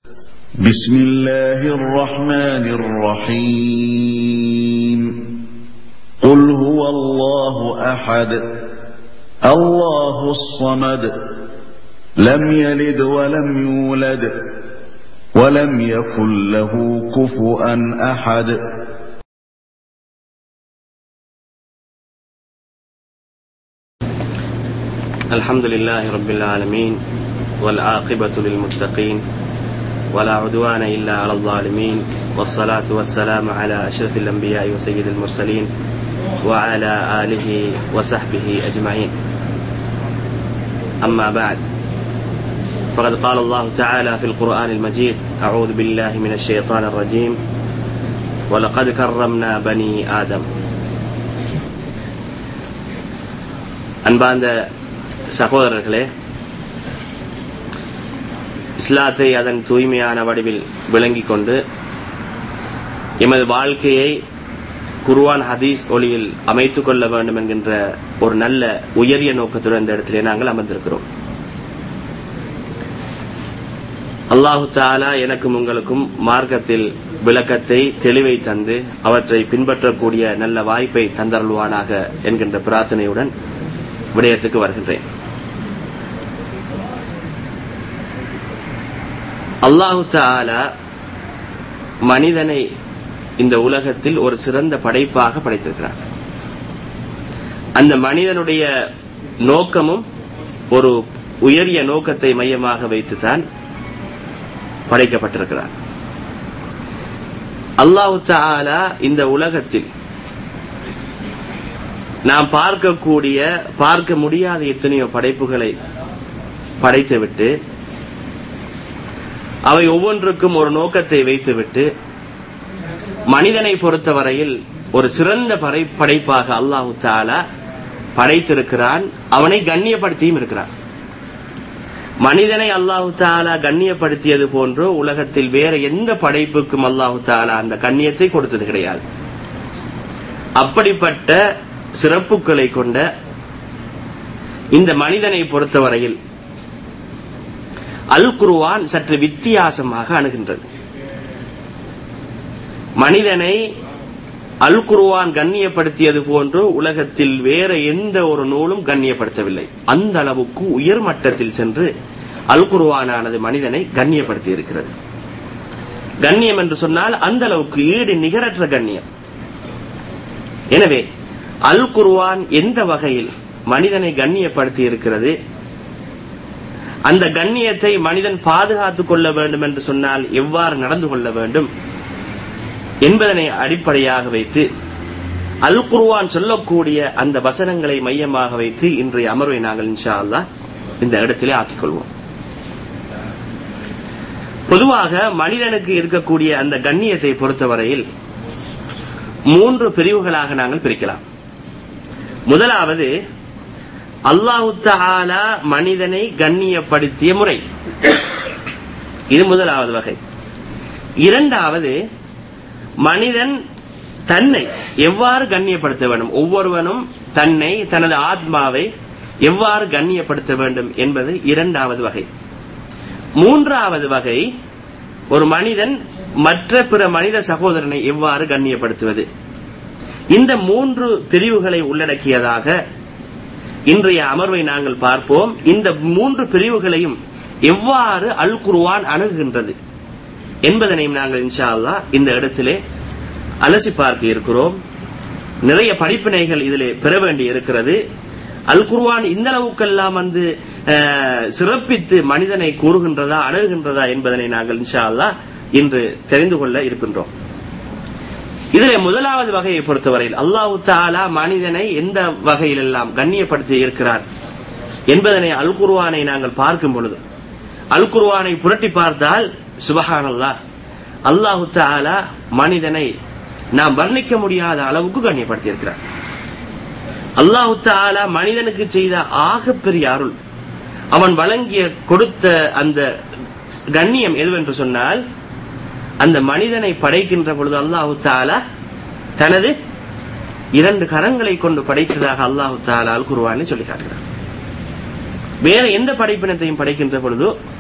بسم الله الرحمن الرحيم قل هو الله أحد الله الصمد لم يلد ولم يولد ولم يكن له كفؤا أحد الحمد لله رب العالمين والعاقبة للمتقين ولا عدوان إلا على الظالمين والصلاة والسلام على أشرف الأنبياء وسيد المرسلين وعلى آله وصحبه أجمعين أما بعد فقد قال الله تعالى في القرآن المجيد أعوذ بالله من الشيطان الرجيم ولقد كرمنا بني آدم அன்பார்ந்த சகோதரர்களே இஸ்லாத்தை அதன் தூய்மையான வடிவில் விளங்கிக் கொண்டு எமது வாழ்க்கையை குர்வான் ஹதீஸ் ஒளியில் அமைத்துக் கொள்ள வேண்டும் என்கின்ற ஒரு நல்ல உயரிய நோக்கத்துடன் இந்த இடத்திலே நாங்கள் அமர்ந்திருக்கிறோம் அல்லாஹு தாலா எனக்கும் உங்களுக்கும் மார்க்கத்தில் விளக்கத்தை தெளிவை தந்து அவற்றை பின்பற்றக்கூடிய நல்ல வாய்ப்பை தந்தருள்வானாக என்கின்ற பிரார்த்தனையுடன் விடயத்துக்கு வருகின்றேன் அல்லாஹு தாலா மனிதனை இந்த உலகத்தில் ஒரு சிறந்த படைப்பாக படைத்திருக்கிறார் அந்த மனிதனுடைய நோக்கமும் ஒரு உயரிய நோக்கத்தை மையமாக வைத்துத்தான் படைக்கப்பட்டிருக்கிறார் அல்லாஹு தாலா இந்த உலகத்தில் நாம் பார்க்கக்கூடிய பார்க்க முடியாத எத்தனையோ படைப்புகளை படைத்துவிட்டு அவை ஒவ்வொன்றுக்கும் ஒரு நோக்கத்தை வைத்துவிட்டு மனிதனை பொறுத்தவரையில் ஒரு சிறந்த படைப்பாக அல்லாஹு தாலா படைத்திருக்கிறான் அவனை கண்ணியப்படுத்தியும் இருக்கிறான் மனிதனை அல்லாஹு தாலா கண்ணியப்படுத்தியது போன்று உலகத்தில் வேற எந்த படைப்புக்கும் அல்லாஹு தாலா அந்த கண்ணியத்தை கொடுத்தது கிடையாது அப்படிப்பட்ட சிறப்புகளை கொண்ட இந்த மனிதனை பொறுத்தவரையில் அல் குருவான் சற்று வித்தியாசமாக அணுகின்றது மனிதனை அல் குருவான் கண்ணியப்படுத்தியது போன்று உலகத்தில் வேற எந்த ஒரு நூலும் கண்ணியப்படுத்தவில்லை அந்த அளவுக்கு உயர் மட்டத்தில் சென்று அல் குருவானானது மனிதனை கண்ணியப்படுத்தி இருக்கிறது கண்ணியம் என்று சொன்னால் அந்த அளவுக்கு ஈடு நிகரற்ற கண்ணியம் எனவே அல் குருவான் எந்த வகையில் மனிதனை கண்ணியப்படுத்தி இருக்கிறது அந்த கண்ணியத்தை மனிதன் பாதுகாத்துக் கொள்ள வேண்டும் என்று சொன்னால் எவ்வாறு நடந்து கொள்ள வேண்டும் என்பதனை அடிப்படையாக வைத்து அல் குருவான் சொல்லக்கூடிய அந்த வசனங்களை மையமாக வைத்து இன்றைய அமர்வை நாங்கள் இன்ஷா அல்லா இந்த இடத்திலே ஆக்கிக் கொள்வோம் பொதுவாக மனிதனுக்கு இருக்கக்கூடிய அந்த கண்ணியத்தை பொறுத்தவரையில் மூன்று பிரிவுகளாக நாங்கள் பிரிக்கலாம் முதலாவது அல்லாஹு தாலா மனிதனை கண்ணியப்படுத்திய முறை இது முதலாவது வகை இரண்டாவது மனிதன் தன்னை எவ்வாறு கண்ணியப்படுத்த வேண்டும் ஒவ்வொருவனும் தன்னை தனது ஆத்மாவை எவ்வாறு கண்ணியப்படுத்த வேண்டும் என்பது இரண்டாவது வகை மூன்றாவது வகை ஒரு மனிதன் மற்ற பிற மனித சகோதரனை எவ்வாறு கண்ணியப்படுத்துவது இந்த மூன்று பிரிவுகளை உள்ளடக்கியதாக இன்றைய அமர்வை நாங்கள் பார்ப்போம் இந்த மூன்று பிரிவுகளையும் எவ்வாறு அல் குருவான் அணுகுகின்றது என்பதனையும் நாங்கள் இன்ஷா அல்லா இந்த இடத்திலே அலசி பார்க்க இருக்கிறோம் நிறைய படிப்பினைகள் இதிலே பெற வேண்டி இருக்கிறது அல் குருவான் இந்த அளவுக்கெல்லாம் வந்து சிறப்பித்து மனிதனை கூறுகின்றதா அணுகுகின்றதா என்பதனை நாங்கள் இன்ஷா அல்லா இன்று தெரிந்து கொள்ள இருக்கின்றோம் இதிலே முதலாவது வகையை பொறுத்தவரையில் அல்லாஹு தாலா மனிதனை எந்த வகையில் எல்லாம் கண்ணியப்படுத்தி இருக்கிறார் என்பதனை அல் குருவானை நாங்கள் பார்க்கும் பொழுது அல் குருவானை புரட்டி பார்த்தால் சுபஹான் அல்லா அல்லாஹு தாலா மனிதனை நாம் வர்ணிக்க முடியாத அளவுக்கு கண்ணியப்படுத்தி இருக்கிறார் அல்லாஹு தாலா மனிதனுக்கு செய்த ஆகப்பெரிய அருள் அவன் வழங்கிய கொடுத்த அந்த கண்ணியம் எதுவென்று சொன்னால் அந்த மனிதனை படைக்கின்ற பொழுது அல்லாஹு தாலா தனது இரண்டு கரங்களை கொண்டு படைத்ததாக அல்லாஹு தாலா குருவான்னு சொல்லி காட்டுகிறார் வேற எந்த படைப்பினத்தையும் படைக்கின்ற பொழுதோ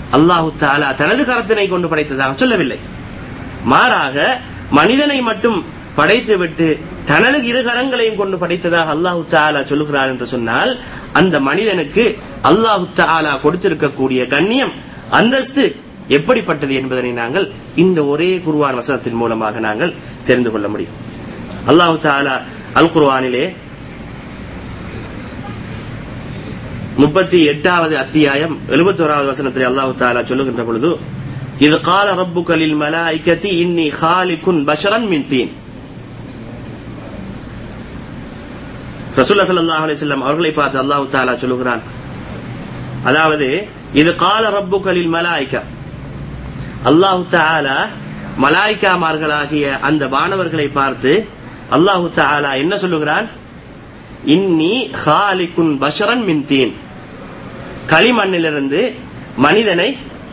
அல்லாஹு தாலா தனது கரத்தினை கொண்டு படைத்ததாக சொல்லவில்லை மாறாக மனிதனை மட்டும் படைத்துவிட்டு தனது இரு கரங்களையும் கொண்டு படைத்ததாக அல்லாஹு தாலா சொல்லுகிறார் என்று சொன்னால் அந்த மனிதனுக்கு அல்லாஹு தாலா கொடுத்திருக்கக்கூடிய கண்ணியம் அந்தஸ்து எப்படிப்பட்டது என்பதனை நாங்கள் இந்த ஒரே குருவான் வசனத்தின் மூலமாக நாங்கள் தெரிந்து கொள்ள முடியும் அல்லாஹு தாலா அல் குர்வானிலே முப்பத்தி எட்டாவது அத்தியாயம் எழுபத்தோராவது வசனத்தில் அல்லாஹு தாலா சொல்லுகின்ற பொழுது இது கால ரப்புகளில் மலாய்கதி இன்னி ஹாலிகுன் பஷரன் மின் தீன் ரசூல்லா ஸல்லல்லாஹு அலைஹி வஸல்லம் அவர்களை பார்த்து அல்லாஹ் தஆலா சொல்லுகிறான் அதாவது இது கால ரப்புகளில் மலாய்கா அல்லாஹு தஆலா மலாய்க்காமார்களாகிய அந்த வானவர்களை பார்த்து அல்லாஹு தஆலா என்ன சொல்லுகிறான் இன்னி ஹாலிகுன் பஷரன் மின் தீன் களிமண்ணிலிருந்து மனிதனை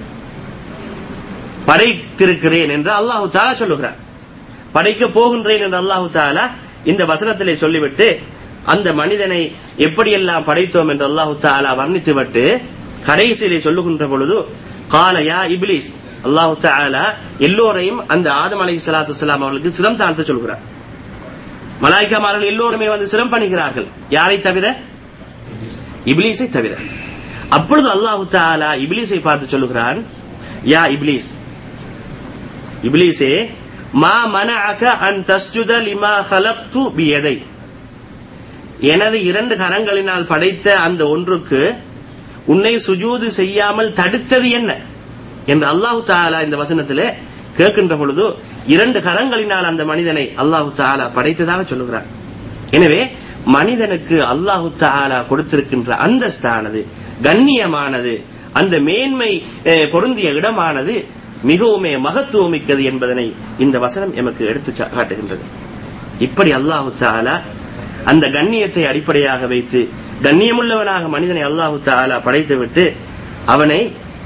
படைத்திருக்கிறேன் என்று அல்லாஹு தாலா சொல்லுகிறான் படைக்க போகின்றேன் என்று அல்லாஹு தாலா இந்த வசனத்திலே சொல்லிவிட்டு அந்த மனிதனை எப்படியெல்லாம் படைத்தோம் என்று அல்லாஹு தாலா வர்ணித்துவிட்டு கடைசியிலே சொல்லுகின்ற பொழுது காலையா இப்லீஸ் அல்லாஹு தாலா எல்லோரையும் அந்த ஆதம் அலை சலாத்து வலாம் அவர்களுக்கு சிரம் தாழ்த்த சொல்கிறார் மலாய்க்காமார்கள் எல்லோருமே வந்து சிரம் பண்ணுகிறார்கள் யாரை தவிர இப்லீஸை தவிர அப்பொழுது அல்லாஹு தாலா இப்லீஸை பார்த்து சொல்லுகிறான் யா இப்லீஸ் இப்லீஸே மா மனஅக அன் தஸ்ஜுத லிமா ஹலக்து பியதை எனது இரண்டு கரங்களினால் படைத்த அந்த ஒன்றுக்கு உன்னை சுஜூது செய்யாமல் தடுத்தது என்ன என்று அல்லாஹு தாலா இந்த வசனத்திலே கேட்கின்ற பொழுது இரண்டு கரங்களினால் அந்த மனிதனை அல்லாஹு தாலா படைத்ததாக சொல்லுகிறான் எனவே மனிதனுக்கு அல்லாஹு தாலா கொடுத்திருக்கின்ற அந்தஸ்தானது கண்ணியமானது அந்த மேன்மை அஹ், பொருந்திய இடமானது மிகவுமே மகத்துவமிக்கது என்பதனை இந்த வசனம் எமக்கு எடுத்து சா- காட்டுகின்றது இப்படி அல்லாஹு தாலா அந்த கண்ணியத்தை அடிப்படையாக வைத்து கண்ணியமுள்ளவனாக மனிதனை அல்லாஹு தாலா படைத்துவிட்டு அவனை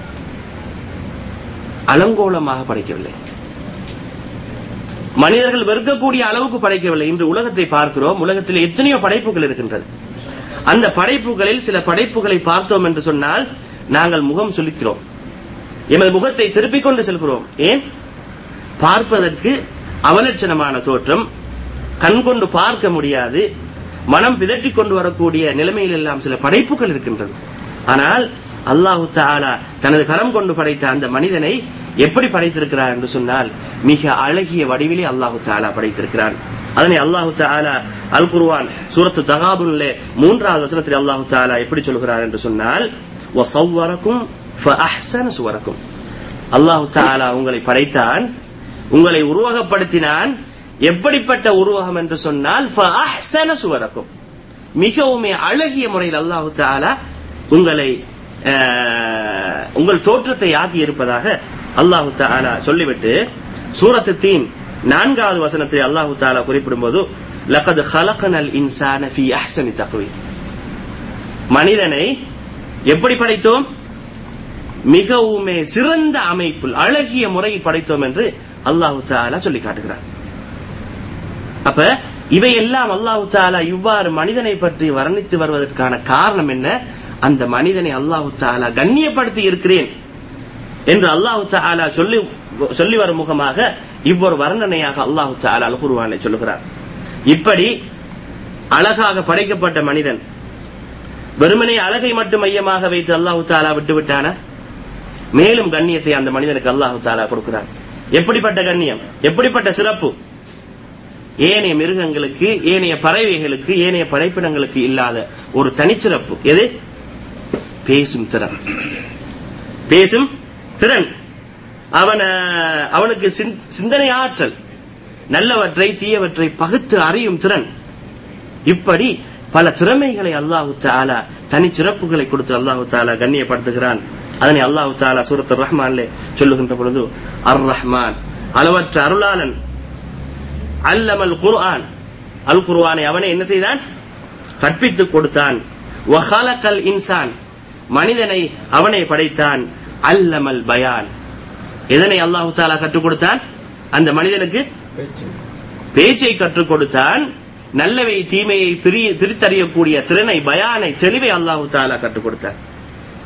அலங்கோலமாக படைக்கவில்லை மனிதர்கள் வெறுக்கக்கூடிய அளவுக்கு படைக்கவில்லை இன்று உலகத்தை பார்க்கிறோம் உலகத்தில் எத்தனையோ படைப்புகள் இருக்கின்றது அந்த படைப்புகளில் சில படைப்புகளை பார்த்தோம் என்று சொன்னால் நாங்கள் முகம் சுளிக்கிறோம் எமது முகத்தை திருப்பிக் கொண்டு செல்கிறோம் ஏன் பார்ப்பதற்கு அவலட்சணமான தோற்றம் கண் கொண்டு பார்க்க முடியாது மனம் பிதற்றிக் கொண்டு வரக்கூடிய நிலைமையில் எல்லாம் சில படைப்புகள் இருக்கின்றது ஆனால் அல்லாஹு தாலா தனது கரம் கொண்டு படைத்த அந்த மனிதனை எப்படி படைத்திருக்கிறார் என்று சொன்னால் மிக அழகிய வடிவிலே அல்லாஹு தாலா படைத்திருக்கிறான் அதனை அல்லாஹு தாலா அல் குர்வான் சூரத்து தகாபுல்லே மூன்றாவது வசனத்தில் அல்லாஹு தாலா எப்படி சொல்கிறார் என்று சொன்னால் வசவ்வரக்கும் ஃபஅஹ்ஸன சுவரக்கும் அல்லாஹு தாலா உங்களை படைத்தான் உங்களை உருவகப்படுத்தினான் எப்படிப்பட்ட உருவகம் என்று சொன்னால் ஃபஅஹ்ஸன சுவரக்கும் மிகவுமே அழகிய முறையில் அல்லாஹு தாலா உங்களை அஹ், உங்கள் தோற்றத்தை ஆக்கி இருப்பதாக அல்லாஹு தாலா சொல்லிவிட்டு சூரத்து தீன் நான்காவது வசனத்தில் அல்லாஹு தாலா குறிப்பிடும் போது லகது ஹலகனல் இன்சான ஃபி அஹ்சனி தக்வீம் மனிதனை எப்படி படைத்தோம் மிகவுமே சிறந்த அமைப்பில் அழகிய முறையில் படைத்தோம் என்று அல்லாஹு தாலா சொல்லி காட்டுகிறார் அப்ப இவையெல்லாம் அல்லாஹு தாலா இவ்வாறு மனிதனை பற்றி வர்ணித்து வருவதற்கான காரணம் என்ன அந்த மனிதனை அல்லாஹு தாலா கண்ணியப்படுத்தி இருக்கிறேன் என்று அல்லாஹு தாலா சொல்லி சொல்லி வரும் முகமாக இவ்வொரு வர்ணனையாக அல்லாஹு தாலா அல் குர்ஆனிலே சொல்லுகிறார் இப்படி அழகாக படைக்கப்பட்ட மனிதன் வெறுமனே அழகை மட்டும் மையமாக வைத்து அல்லாஹு தாலா விட்டு விட்டானா மேலும் கண்ணியத்தை அந்த மனிதனுக்கு அல்லாஹு தாலா கொடுக்கிறான் எப்படிப்பட்ட கண்ணியம் எப்படிப்பட்ட சிறப்பு ஏனைய மிருகங்களுக்கு ஏனைய பறவைகளுக்கு ஏனைய படைப்பினங்களுக்கு இல்லாத ஒரு தனிச்சிறப்பு எது பேசும் திறன் பேசும் திறன் அவன அவனுக்கு சிந்- சிந்தனை ஆற்றல் நல்லவற்றை தீயவற்றை பகுத்து அறியும் திறன் இப்படி பல திறமைகளை அல்லாஹு தாலா தனி சிறப்புகளை கொடுத்து அல்லாஹு தாலா கண்ணியப்படுத்துகிறான் அதனை அல்லாஹு தாலா சூரத் ரஹ்மான்லே சொல்லுகின்ற பொழுது அர் ரஹ்மான் அளவற்ற அருளாளன் அல்லமல் குர்ஆன் அல் குர்ஆனை அவனை என்ன செய்தான் கற்பித்து கொடுத்தான் வஹலகல் இன்சான் மனிதனை அவனை படைத்தான் அல்லமல் பயான் எதனை அல்லாஹு தாலா கற்றுக் கொடுத்தான் அந்த மனிதனுக்கு பேச்சை கற்றுக் கொடுத்தான் நல்லவை தீமையை பிரி- பிரித்தறியக்கூடிய திறனை பயானை தெளிவை அல்லாஹு தாலா கற்றுக் கொடுத்தார்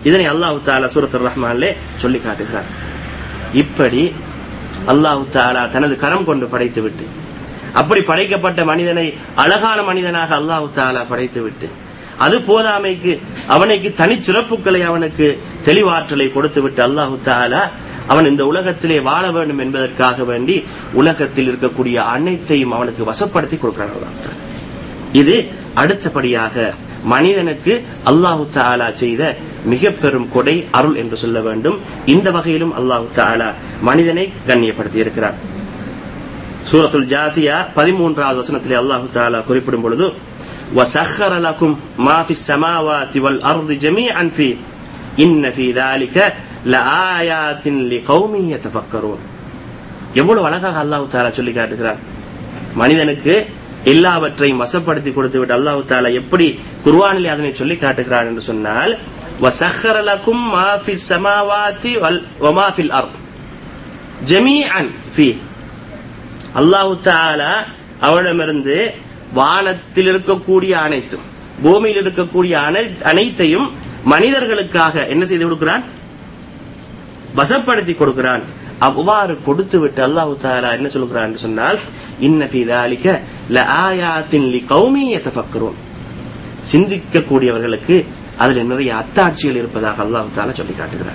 இதனை அல்லாஹு தாலா சூரத் ரஹ்மான்லே சொல்லி காட்டுகிறார் இப்படி அல்லாஹு தாலா தனது கரம் கொண்டு படைத்து விட்டு அப்படி படைக்கப்பட்ட மனிதனை அழகான மனிதனாக அல்லாஹு தாலா படைத்து விட்டு அது போதாமைக்கு அவனுக்கு தனிச்சிறப்புகளை அவனுக்கு தெளிவாற்றலை கொடுத்து விட்டு அல்லாஹு தாலா அவன் இந்த உலகத்திலே வாழ வேண்டும் என்பதற்காக வேண்டி உலகத்தில் இருக்கக்கூடிய அனைத்தையும் அவனுக்கு வசப்படுத்தி கொடுக்கிறான் அல்லாஹ் தாலா. இது அடுத்தபடியாக மனிதனுக்கு அல்லாஹு தாலா செய்த மிக பெரும் கொடை அருள் என்று சொல்ல வேண்டும் இந்த வகையிலும் அல்லாஹு தாலா மனிதனை கண்ணியப்படுத்தி இருக்கிறார் சூரத்துல் ஜாதியா பதிமூன்றாவது வசனத்திலே அல்லாஹு தாலா குறிப்பிடும் பொழுது وَسَخَّرَ لَكُمْ مَا فِي السَّمَاوَاتِ وَالْأَرْضِ جَمِيعًا فِيهِ إِنَّ فِي ذَلِكَ لَآيَاتٍ لِقَوْمٍ يَتَفَكَّرُونَ எவ்வளவு அழகாக அல்லாஹு தாலா சொல்லி காட்டுகிறான் மனிதனுக்கு எல்லாவற்றையும் வசப்படுத்தி கொடுத்து விட்டு அல்லாஹு தாலா எப்படி குர்வானிலே அதனை சொல்லி காட்டுகிறான் என்று சொன்னால் وَسَخَّرَ لَكُمْ مَا فِي السَّمَاوَاتِ وَال- وَمَا فِي الْأَرْضِ جَمِيعًا فِيهِ அல்லாஹு தாலா அவனிடமிருந்து வானத்தில் இருக்கக்கூடிய அனைத்தும் பூமியில் இருக்கக்கூடிய அனை- அனைத்தையும் மனிதர்களுக்காக என்ன செய்து கொடுக்கிறான் வசப்படுத்தி கொடுக்கிறான் அவ்வாறு கொடுத்து விட்டு அல்லாஹு தாலா என்ன சொல்கிறான் என்று சொன்னால் இன்ன ஃபீ ذلك لآيات لقوم يتفكرون சிந்திக்கக்கூடியவர்களுக்கு அதில் நிறைய அத்தாட்சிகள் இருப்பதாக அல்லாஹு தாலா சொல்லி காட்டுகிறான்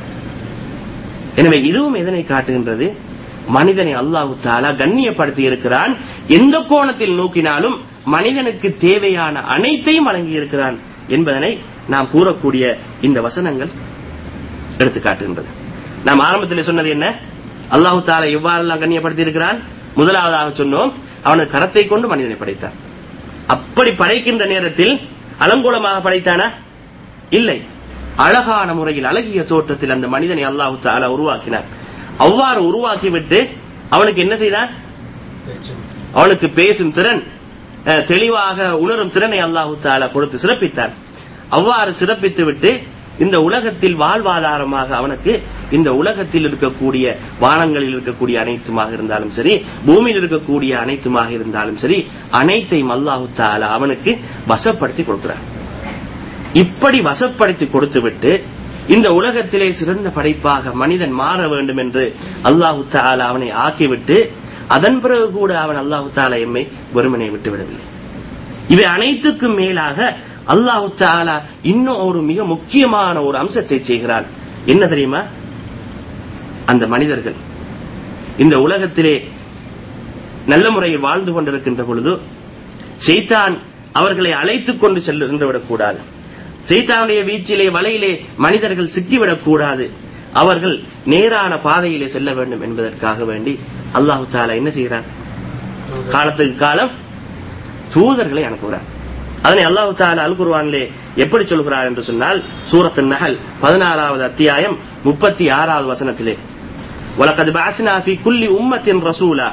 எனவே இதுவும் எதனை காட்டுகின்றது மனிதனை அல்லாஹு தாலா கண்ணியப்படுத்தி இருக்கிறான் எந்த கோணத்தில் நோக்கினாலும் மனிதனுக்கு தேவையான அனைத்தையும் வழங்கி இருக்கிறான் என்பதனை நாம் கூறக்கூடிய இந்த வசனங்கள் எடுத்து காட்டுகின்றது நாம் ஆரம்பத்தில் சொன்னது என்ன அல்லாஹு தாலா எவ்வாறெல்லாம் கண்ணியப்படுத்தி இருக்கிறான் முதலாவதாக சொன்னோம் அவனது கரத்தை கொண்டு மனிதனை படைத்தான் அப்படி படைக்கின்ற நேரத்தில் அலங்கோலமாக படைத்தானா இல்லை அழகான முறையில் அழகிய தோற்றத்தில் அந்த மனிதனை அல்லாஹு தாலா உருவாக்கினார் அவ்வாறு உருவாக்கிவிட்டு அவனுக்கு என்ன செய்தான் அவனுக்கு பேசும் திறன் அஹ், தெளிவாக உணரும் திறனை அல்லாஹு தாலா கொடுத்து சிறப்பித்தார் அவ்வாறு சிறப்பித்து விட்டு இந்த உலகத்தில் வாழ்வாதாரமாக அவனுக்கு இந்த உலகத்தில் இருக்கக்கூடிய வானங்களில் இருக்கக்கூடிய அனைத்துமாக இருந்தாலும் சரி பூமியில் இருக்கக்கூடிய அனைத்துமாக இருந்தாலும் சரி அனைத்தையும் அல்லாஹு தாலா அவனுக்கு வசப்படுத்தி கொடுக்கிறார் இப்படி வசப்படுத்தி கொடுத்துவிட்டு இந்த உலகத்திலே சிறந்த படைப்பாக மனிதன் மாற வேண்டும் என்று அல்லாஹு தாலா அவனை ஆக்கிவிட்டு அதன் பிறகு கூட அவன் அல்லாஹு தாலா எம்மை வெறுமனை விட்டு விடவில்லை இவை அனைத்துக்கும் மேலாக அல்லாஹு தாலா இன்னும் ஒரு மிக முக்கியமான ஒரு அம்சத்தை செய்கிறான் என்ன தெரியுமா அந்த மனிதர்கள் இந்த உலகத்திலே நல்ல முறையில் வாழ்ந்து கொண்டிருக்கின்ற பொழுது ஷைத்தான் அவர்களை அழைத்துக் கொண்டு சென்று விடக்கூடாது சைத்தானுடைய வீச்சிலே வலையிலே மனிதர்கள் சிக்கிவிடக் கூடாது அவர்கள் நேரான பாதையிலே செல்ல வேண்டும் என்பதற்காக வேண்டி அல்லாஹு தாலா என்ன செய்கிறான் காலத்துக்கு காலம் தூதர்களை அனுப்புகிறார் அதனை அல்லாஹு தாலா அல் குர்ஆனிலே எப்படி சொல்கிறார் என்று சொன்னால் சூரத்து நஹல் பதினாறாவது அத்தியாயம் முப்பத்தி ஆறாவது வசனத்திலே வலக்கது பாசினா ஃபி குல்லி உம்மத்தின் ரசூலா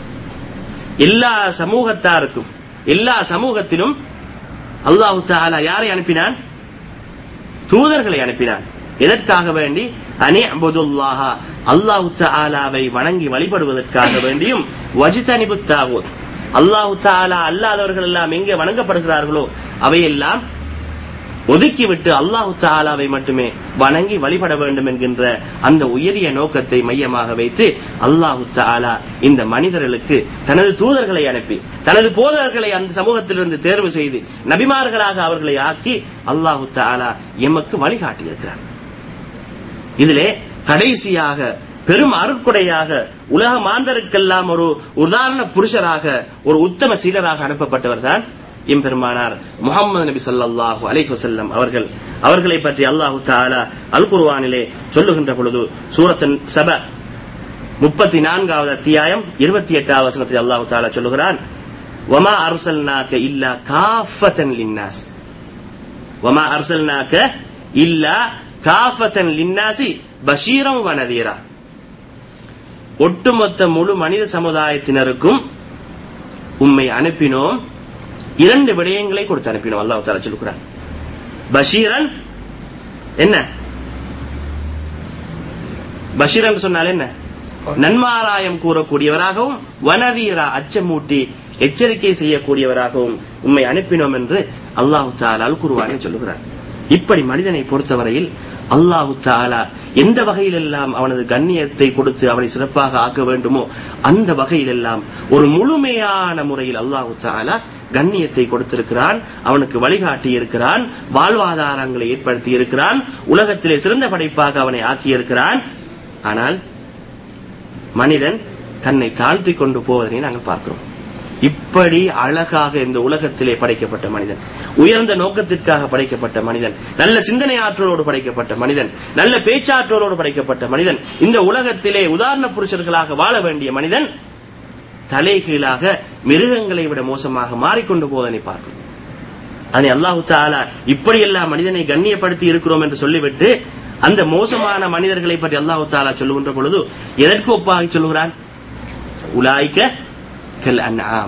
எல்லா சமூகத்தாருக்கும் எல்லா சமூகத்திலும் அல்லாஹு தாலா யாரை அனுப்பினான் தூதர்களை அனுப்பினான் எதற்காக வேண்டி அனி அபுதுல்லாஹா அல்லாஹு தாலாவை வணங்கி வழிபடுவதற்காக வேண்டியும் வஜிதனிபு தாகூத் அல்லாஹு தாலா அல்லாதவர்கள் எல்லாம் எங்கே வணங்கப்படுகிறார்களோ அவையெல்லாம் ஒதுக்கிவிட்டு அல்லாஹு தாலாவை மட்டுமே வணங்கி வழிபட வேண்டும் என்கின்ற அந்த உயரிய நோக்கத்தை மையமாக வைத்து அல்லாஹு தாலா இந்த மனிதர்களுக்கு தனது தூதர்களை அனுப்பி தனது போதகர்களை அந்த சமூகத்திலிருந்து தேர்வு செய்து நபிமார்களாக அவர்களை ஆக்கி அல்லாஹு தாலா எமக்கு வழிகாட்டியிருக்கிறார் இதிலே கடைசியாக பெரும் அருட்கொடையாக உலக மாந்தருக்கெல்லாம் ஒரு உதாரண புருஷராக ஒரு உத்தம சீடராக அனுப்பப்பட்டவர் தான் எம்பெருமானார் முகமது நபி ஸல்லல்லாஹு அலைஹி வஸல்லம் அவர்கள் அவர்களை பற்றி அல்லாஹு தஆலா அல் குர்ஆனிலே சொல்லுகின்ற பொழுது சூரத்தின் சப முப்பத்தி நான்காவது அத்தியாயம் இருபத்தி எட்டாவது வசனத்தில் அல்லாஹு தஆலா சொல்லுகிறான் வமா அர்சல்னாக இல்லா காஃபத்தன் லின்னாஸ் வமா அர்சல்னாக இல்லா காஃபத்தன் லின்னாசி பஷீரம் வனதீரா ஒட்டுமொத்த முழு மனித சமுதாயத்தினருக்கும் உம்மை அனுப்பினோம் இரண்டு விடயங்களை கொடுத்து அனுப்பினோம் அல்லாஹ் தாலா சொல்லுகிறான் பஷீரன் என்ன பஷீரன் சொன்னால் என்ன நன்மாராயம் கூறக்கூடியவராகவும் வனதீரா அச்சமூட்டி எச்சரிக்கை செய்யக்கூடியவராகவும் உம்மை அனுப்பினோம் என்று அல்லாஹு தாலா அல் குருவானே சொல்லுகிறார் இப்படி மனிதனை பொறுத்தவரையில் அல்லாஹு தாலா எந்த வகையிலெல்லாம் அவனது கண்ணியத்தை கொடுத்து அவனை சிறப்பாக ஆக்க வேண்டுமோ அந்த வகையிலெல்லாம் ஒரு முழுமையான முறையில் அல்லாஹு தாலா கண்ணியத்தை கொடுத்திருக்கிறான் அவனுக்கு வழிகாட்டி இருக்கிறான் வாழ்வாதாரங்களை ஏற்படுத்தி இருக்கிறான் உலகத்திலே சிறந்த படைப்பாக அவனை ஆக்கியிருக்கிறான் ஆனால் மனிதன் தன்னை தாழ்த்தி கொண்டு போவதனை நாங்கள் பார்க்கிறோம் இப்படி அழகாக இந்த உலகத்திலே படைக்கப்பட்ட மனிதன் உயர்ந்த நோக்கத்திற்காக படைக்கப்பட்ட மனிதன் நல்ல சிந்தனை ஆற்றலோடு படைக்கப்பட்ட மனிதன் நல்ல பேச்சாற்றலோடு படைக்கப்பட்ட மனிதன் இந்த உலகத்திலே உதாரண புருஷர்களாக வாழ வேண்டிய மனிதன் தலைகீழாக மிருகங்களை விட மோசமாக மாறிக்கொண்டு போவதனை பார்க்கிறோம் அதை அல்லாஹு தாலா இப்படியெல்லாம் மனிதனை கண்ணியப்படுத்தி இருக்கிறோம் என்று சொல்லிவிட்டு அந்த மோசமான மனிதர்களை பற்றி அல்லாஹு தாலா சொல்லுகின்ற பொழுது எதற்கு ஒப்பாக சொல்லுகிறான் உலாய்க்க கல் அன்ஆம்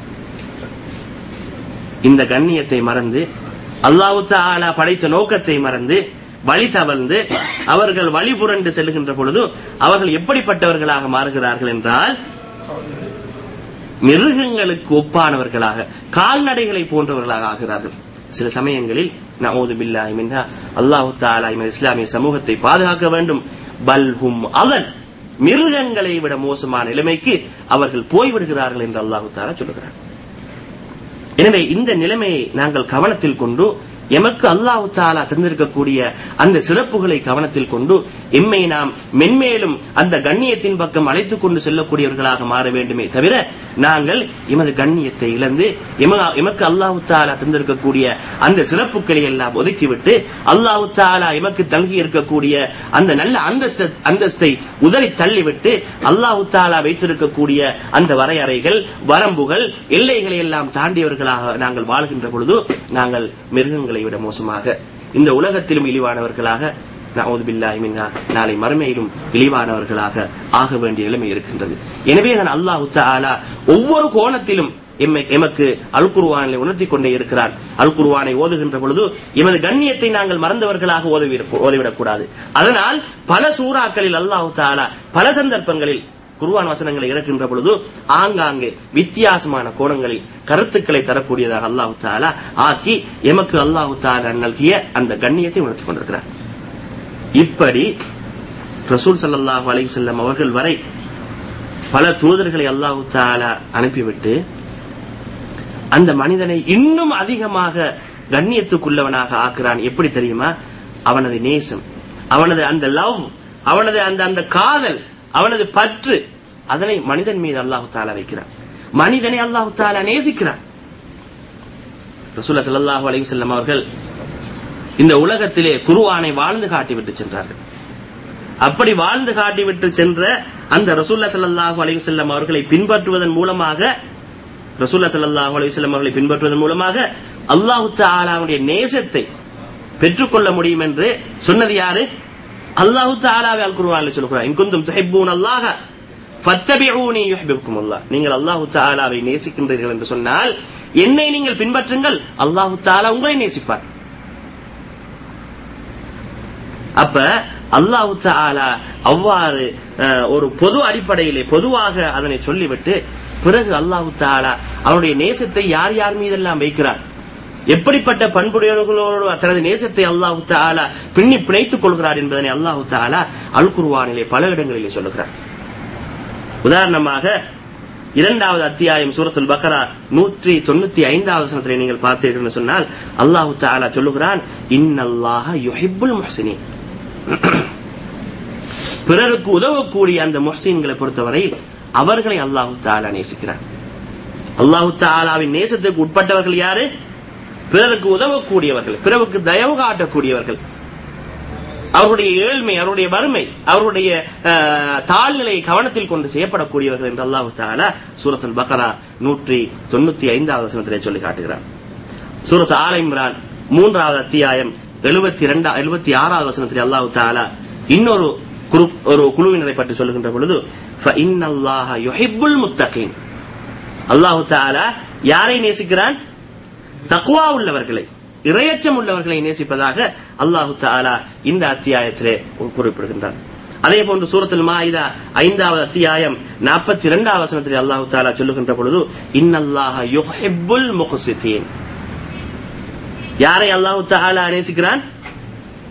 இந்த கண்ணியத்தை மறந்து அல்லாஹு தாலா படைத்த நோக்கத்தை மறந்து வழி தவழ்ந்து அவர்கள் வழி புரண்டு செல்லுகின்ற பொழுது அவர்கள் எப்படிப்பட்டவர்களாக மாறுகிறார்கள் என்றால் மிருகங்களுக்கு ஒப்பானவர்களாக கால்நடைகளை போன்றவர்களாக ஆகிறார்கள் சில சமயங்களில் நவோது பில்லாஹி மின்ஹா அல்லாஹு தாலா இஸ்லாமிய சமூகத்தை பாதுகாக்க வேண்டும் பல்ஹும் அவன் மிருகங்களை விட மோசமான நிலைமைக்கு அவர்கள் போய்விடுகிறார்கள் என்று அல்லாஹு தாலா சொல்லுகிறார் எனவே இந்த நிலைமையை நாங்கள் கவனத்தில் கொண்டு எமக்கு அல்லாஹு தாலா தந்திருக்கக்கூடிய அந்த சிறப்புகளை கவனத்தில் கொண்டு எம்மை நாம் மென்மேலும் அந்த கண்ணியத்தின் பக்கம் அழைத்துக் கொண்டு செல்லக்கூடியவர்களாக மாற வேண்டுமே தவிர நாங்கள் எமது கண்ணியத்தை இழந்து எம- எமக்கு அல்லாஹு தாலா தந்திருக்கக்கூடிய அந்த சிறப்புகளை எல்லாம் ஒதுக்கிவிட்டு அல்லாஹு தாலா எமக்கு தங்கி இருக்கக்கூடிய அந்த நல்ல அந்தஸ்த அந்தஸ்தை உதறி தள்ளிவிட்டு அல்லாஹு தாலா வைத்திருக்கக்கூடிய அந்த வரையறைகள் வரம்புகள் எல்லைகளை எல்லாம் தாண்டியவர்களாக நாங்கள் வாழ்கின்ற பொழுது நாங்கள் மிருகங்களை விட மோசமாக இந்த உலகத்திலும் இழிவானவர்களாக நவுது பில்லாஹி மின்ஹா நாளை மறுமையிலும் இழிவானவர்களாக ஆக வேண்டிய நிலைமை இருக்கின்றது எனவே நான் அல்லாஹு தஆலா ஒவ்வொரு கோணத்திலும் எம்மை எமக்கு அல் குர்ஆனை உணர்த்தி கொண்டே இருக்கிறான் அல் குர்ஆனை ஓதுகின்ற பொழுது எமது கண்ணியத்தை நாங்கள் மறந்தவர்களாக ஓதவிட- ஓதிவிடக்கூடாது அதனால் பல சூறாக்களில் அல்லாஹு தஆலா பல சந்தர்ப்பங்களில் குர்ஆன் வசனங்களை இறக்கின்ற பொழுது ஆங்காங்கே வித்தியாசமான கோணங்களில் கருத்துக்களை தரக்கூடியதாக அல்லாஹு தஆலா ஆக்கி எமக்கு அல்லாஹு தஆலா நல்கிய அந்த கண்ணியத்தை உணர்த்தி கொண்டிருக்கிறார் இப்படி ரசூல் ஸல்லல்லாஹு அலைஹி வஸல்லம் அவர்கள் வரை பல தூதர்களை அல்லாஹு தஆலா அனுப்பிவிட்டு அந்த மனிதனை இன்னும் அதிகமாக கண்ணியத்துக்குள்ளவனாக ஆக்குறான் எப்படி தெரியுமா அவனது நேசம் அவனது அந்த லவ் அவனது அந்த அந்த காதல் அவனது பற்று அதனை மனிதன் மீது அல்லாஹு தாலா வைக்கிறான் மனிதனை அல்லாஹு தாலா நேசிக்கிறான் ரசூல்லா ஸல்லல்லாஹு அலைஹி வஸல்லம் அவர்கள் இந்த உலகத்திலே குருவானை வாழ்ந்து காட்டிவிட்டு சென்றார்கள் அப்படி வாழ்ந்து காட்டிவிட்டு சென்ற அந்த ரசூல்லா ஸல்லல்லாஹு அலைஹி வஸல்லம் அவர்களை பின்பற்றுவதன் மூலமாக ரசூல்லா ஸல்லல்லாஹு அலைஹி வஸல்லம் அவர்களை பின்பற்றுவதன் மூலமாக அல்லாஹு தஆலாவுடைய நேசத்தை பெற்றுக்கொள்ள முடியும் என்று சொன்னது யாரு அல்லாஹு தஆலாவை அல் குர்ஆனில் சொல்கிறார் இன் குந்தும் துஹிப்பூன் அல்லாஹ ஃபத்தபிஊனி யுஹிப்புக்கும் அல்லாஹ் நீங்கள் அல்லாஹு தஆலாவை நேசிக்கின்றீர்கள் என்று சொன்னால் என்னை நீங்கள் பின்பற்றுங்கள் அல்லாஹு தஆலா உங்களை நேசிப்பார் அப்ப அல்லாஹு தஆலா அவ்வாறு அஹ், ஒரு பொது அடிப்படையிலே பொதுவாக அதனை சொல்லிவிட்டு பிறகு அல்லாஹு தஆலா அவனுடைய நேசத்தை யார் யார் மீதெல்லாம் வைக்கிறார் எப்படிப்பட்ட பண்புடையவர்களோடு தனது நேசத்தை அல்லாஹு தஆலா பின்னி பிணைத்துக் கொள்கிறார் என்பதனை அல்லாஹு தஆலா அல் குர்ஆனிலே பல இடங்களிலே சொல்லுகிறார் உதாரணமாக இரண்டாவது அத்தியாயம் சூரத்துல் பக்ரா நூற்றி தொண்ணூத்தி ஐந்தாவது வசனத்திலே நீங்கள் பார்த்தீர்கள் என்று சொன்னால் அல்லாஹு தஆலா சொல்லுகிறான் இன்னல்லாஹ யுஹிப்புல் முஹ்சினீன் பிறருக்கு உதவக்கூடிய அந்த முஹ்சீன்களை பொறுத்தவரை அவர்களை அல்லாஹு தாலா நேசிக்கிறார் அல்லாஹு தாலாவின் நேசத்துக்கு உட்பட்டவர்கள் யாரு பிறருக்கு உதவக்கூடியவர்கள் பிறருக்கு தயவு காட்டக்கூடியவர்கள் அவருடைய ஏழ்மை அவருடைய வறுமை அவருடைய அஹ், தாழ்நிலையை கவனத்தில் கொண்டு செய்யப்படக்கூடியவர்கள் என்று அல்லாஹு தாலா சூரத்துல் பக்ரா நூற்றி தொண்ணூத்தி ஐந்தாவது வசனத்திலே சொல்லி காட்டுகிறார் சூரத் ஆல இம்ரான் மூன்றாவது அத்தியாயம் எழுபத்தி இரண்டா எழுபத்தி ஆறாவது வசனத்தில் அல்லாஹு தாலா இன்னொரு குரு- ஒரு குழுவினரை பற்றி சொல்லுகின்ற பொழுது فَإِنَّ اللَّهَ يُحِبُّ الْمُتَّقِينَ அல்லாஹு தாலா யாரை நேசிக்கிறான் தக்குவா உள்ளவர்களை இரையச்சம் உள்ளவர்களை நேசிப்பதாக அல்லாஹு தாலா இந்த அத்தியாயத்திலே குறிப்பிடுகின்றார் அதே போன்று சூரத்துல் மாயிதா ஐந்தாவது அத்தியாயம் நாற்பத்தி இரண்டாவது வசனத்திலே அல்லாஹு தாலா சொல்லுகின்ற பொழுது இன்னல்லாஹ யுஹிப்புல் முக்ஸிதீன் யாரை அல்லாஹு தஆலா நேசிக்கிறான்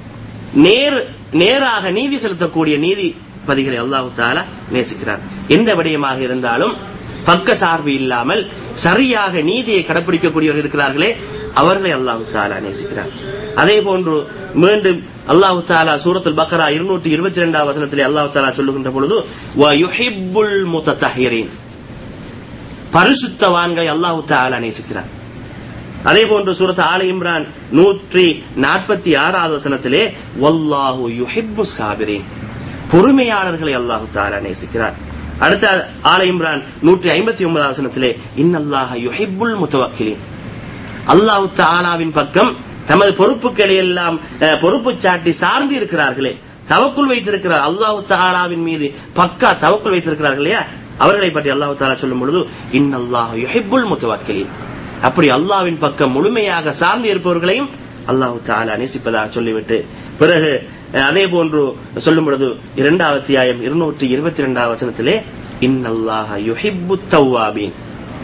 நேர் நேராக நீதி செலுத்தக்கூடிய நீதிபதிகளை அல்லாஹு தாலா நேசிக்கிறார் எந்த விடயமாக இருந்தாலும் பக்க சார்பு இல்லாமல் சரியாக நீதியை கடைபிடிக்கக்கூடியவர்கள் இருக்கிறார்களே அவர்களை அல்லாஹு தாலா நேசிக்கிறார் அதே போன்று மீண்டும் அல்லாஹு தாலா சூரத்துல் பக்ரா இருநூற்றி இருபத்தி ரெண்டாம் வசனத்திலே அல்லாஹு தாலா சொல்லுகின்ற பொழுது வயுஹிப்புல் முத்தஹிரீன் பரிசுத்தவான்களை அல்லாஹு தாலா நேசிக்கிறார் அதே போன்று சூரத் ஆல இம்ரான் நூற்றி நாற்பத்தி ஆறாவது வசனத்திலே வல்லாஹு யுஹிப்பு சாபிரீன் பொறுமையாளர்களை அல்லாஹு தாலா நேசிக்கிறார் அடுத்த ஆல இம்ரான் நூற்றி ஐம்பத்தி ஒன்பதாம் வசனத்திலே இன்னல்லாஹ யுஹிப்புல் முத்தவக்கிலின் அல்லாஹு தாலாவின் பக்கம் தமது பொறுப்புகளை எல்லாம் அஹ், பொறுப்பு சாட்டி சார்ந்து இருக்கிறார்களே தவக்குள் வைத்திருக்கிறார் அல்லாஹு தாலாவின் மீது பக்கா தவக்குள் வைத்திருக்கிறார்கள் இல்லையா அவர்களை பற்றி அல்லாஹு தாலா சொல்லும் பொழுது இன்னல்லாஹ் யுஹிப்புல் முத்தவக்கிலின் அப்படி அல்லாஹ்வின் பக்கம் முழுமையாக சார்ந்து இருப்பவர்களையும் அல்லாஹு தாலா நேசிப்பதாக சொல்லிவிட்டு பிறகு அஹ், அதே போன்று சொல்லும் பொழுது இரண்டாவது அத்தியாயம் இருநூற்றி இருபத்தி இரண்டாவது வசனத்திலே இன்னல்லாஹ யுஹிப்பு தவ்வாபீன்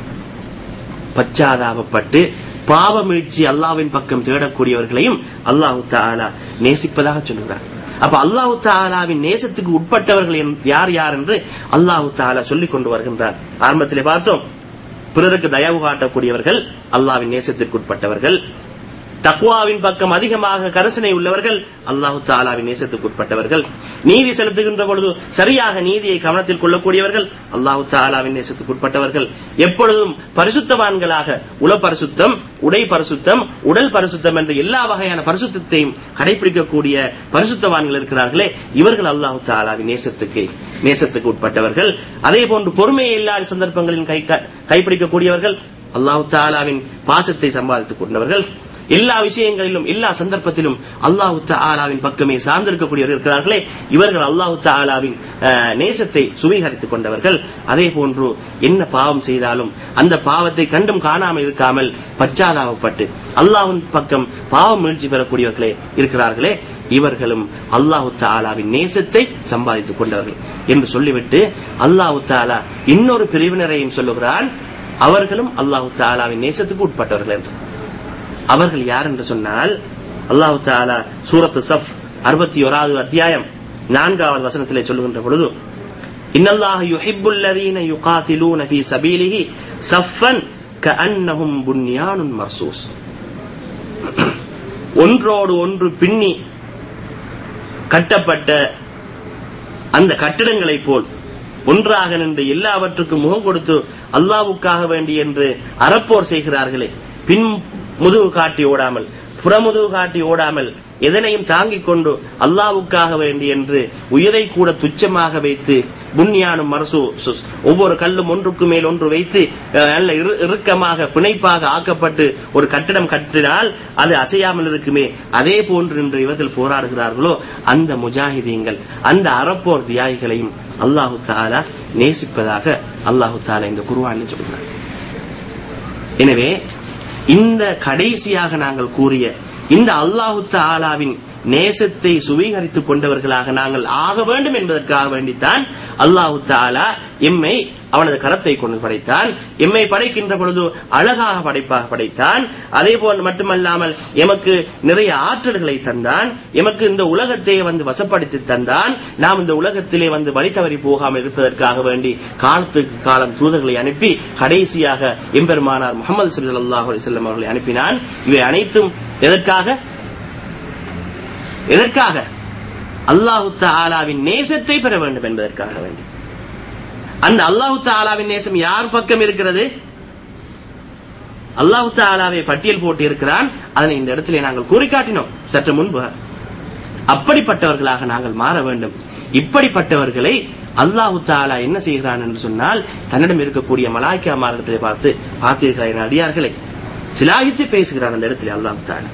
பச்சாதாபப்பட்டு பாவ மீழ்ச்சி அல்லாவின் பக்கம் தேடக்கூடியவர்களையும் அல்லாஹு தாலா நேசிப்பதாக சொல்லுகிறார் அப்ப அல்லாஹு தாலாவின் நேசத்துக்கு உட்பட்டவர்கள் என்- யார் யார் என்று அல்லாஹு தாலா சொல்லிக் கொண்டு வருகின்றார் ஆரம்பத்திலே பார்த்தோம் பிறருக்கு தயவு காட்டக்கூடியவர்கள் அல்லாவின் நேசத்திற்கு உட்பட்டவர்கள் தக்வாவின் பக்கம் அதிகமாக கரசனை உள்ளவர்கள் அல்லாஹு தாலாவின் நேசத்துக்கு உட்பட்டவர்கள் நீதி செலுத்துகின்ற பொழுது சரியாக நீதியை கவனத்தில் கொள்ளக்கூடியவர்கள் அல்லாஹு தாலாவின் நேசத்துக்கு உட்பட்டவர்கள் எப்பொழுதும் பரிசுத்தவான்களாக உல பரிசுத்தம் உடை பரிசுத்தம் உடல் பரிசுத்தம் என்ற எல்லா வகையான பரிசுத்தத்தையும் கடைபிடிக்கக்கூடிய பரிசுத்தவான்கள் இருக்கிறார்களே இவர்கள் அல்லாஹு தாலாவின் நேசத்துக்கு நேசத்துக்கு உட்பட்டவர்கள் அதே போன்று பொறுமையை இல்லாத சந்தர்ப்பங்களில் கை கைப்பிடிக்கக்கூடியவர்கள் அல்லாஹு தாலாவின் பாசத்தை சம்பாதித்துக் கொண்டவர்கள் எல்லா விஷயங்களிலும் எல்லா சந்தர்ப்பத்திலும் அல்லாஹு தாலாவின் பக்கமே சார்ந்திருக்கக்கூடியவர்கள் இருக்கிறார்களே இவர்கள் அல்லாஹு தாலாவின் அஹ், நேசத்தை சுவீகரித்துக் கொண்டவர்கள் அதே போன்று என்ன பாவம் செய்தாலும் அந்த பாவத்தை கண்டும் காணாமல் இருக்காமல் பச்சாதாபப்பட்டு அல்லாஹ்வின் பக்கம் பாவம் மீழ்ச்சி பெறக்கூடியவர்களே இருக்கிறார்களே இவர்களும் அல்லாஹு தாலாவின் நேசத்தை சம்பாதித்துக் கொண்டவர்கள் என்று சொல்லிவிட்டு அல்லாஹு தாலா இன்னொரு பிரிவினரையும் சொல்லுகிறான் அவர்களும் அல்லாஹு தாலாவின் நேசத்துக்கு உட்பட்டவர்கள் என்று அவர்கள் யார் என்று சொன்னால் அல்லாஹு தாலா சூரத்து சஃப் அறுபத்தி ஓராவது அத்தியாயம் நான்காவது வசனத்திலே சொல்லுகின்ற பொழுது இன்னல்லாஹ யுஹிப்புல்லதீன யுகாத்திலூன ஃபீ சபீலிஹி சஃபன் கஅன்னஹும் புன்யானுன் மர்சூஸ் ஒன்றோடு ஒன்று பின்னி கட்டப்பட்ட அந்த கட்டிடங்களைப் போல் ஒன்றாக நின்று எல்லாவற்றுக்கும் முகம் கொடுத்து அல்லாவுக்காக வேண்டி என்று அறப்போர் செய்கிறார்களே பின் முதுகு காட்டி ஓடாமல் புறமுதுகு காட்டி ஓடாமல் எதனையும் தாங்கிக் கொண்டு அல்லாவுக்காக வேண்டி என்று உயிரை கூட துச்சமாக வைத்து புண்ணியானும் மரசு சுஸ். ஒவ்வொரு கல்லும் ஒன்றுக்கு மேல் ஒன்று வைத்து அஹ், நல்ல இறு- இறுக்கமாக பிணைப்பாக ஆக்கப்பட்டு ஒரு கட்டிடம் கட்டினால் அது அசையாமல் இருக்குமே அதே போன்று இன்று இவர்கள் போராடுகிறார்களோ அந்த முஜாஹிதீன்கள் அந்த அறப்போர் தியாகிகளையும் அல்லாஹு தாலா நேசிப்பதாக அல்லாஹு தாலா இந்த குருவானில் சொல்கிறார் எனவே இந்த கடைசியாக நாங்கள் கூறிய இந்த அல்லாஹு தாலாவின் நேசத்தை சுவீகரித்துக் கொண்டவர்களாக நாங்கள் ஆக வேண்டும் என்பதற்காக வேண்டித்தான் அல்லாஹு தாலா எம்மை அவனது கரத்தை கொண்டு படைத்தான் எம்மை படைக்கின்ற பொழுது அழகாக படைப்பாக படைத்தான் அதே போல் மட்டுமல்லாமல் எமக்கு நிறைய ஆற்றல்களை தந்தான் எமக்கு இந்த உலகத்தை வந்து வசப்படுத்தி தந்தான் நாம் இந்த உலகத்திலே வந்து வழி தவறி போகாமல் இருப்பதற்காக வேண்டி காலத்துக்கு காலம் தூதர்களை அனுப்பி கடைசியாக எம்பெருமானார் முகமது சல்லாஹ் அலிசல்லம் அவர்களை அனுப்பினான் இவை அனைத்தும் எதற்காக எதற்காக அல்லாஹு தாலாவின் நேசத்தை பெற வேண்டும் என்பதற்காக வேண்டி அந்த அல்லாஹு தாலாவின் நேசம் யார் பக்கம் இருக்கிறது அல்லாஹு தாலாவை பட்டியல் போட்டு இருக்கிறான் அதனை இந்த இடத்திலே நாங்கள் கூறி காட்டினோம் சற்று முன்பு அப்படிப்பட்டவர்களாக நாங்கள் மாற வேண்டும் இப்படிப்பட்டவர்களை அல்லாஹு தாலா என்ன செய்கிறான் என்று சொன்னால் தன்னிடம் இருக்கக்கூடிய மலாய்க்கா மார்க்கத்திலே பார்த்து பார்த்தீர்களா என் அடியார்களை சிலாகித்து பேசுகிறான் அந்த இடத்திலே அல்லாஹு தாலா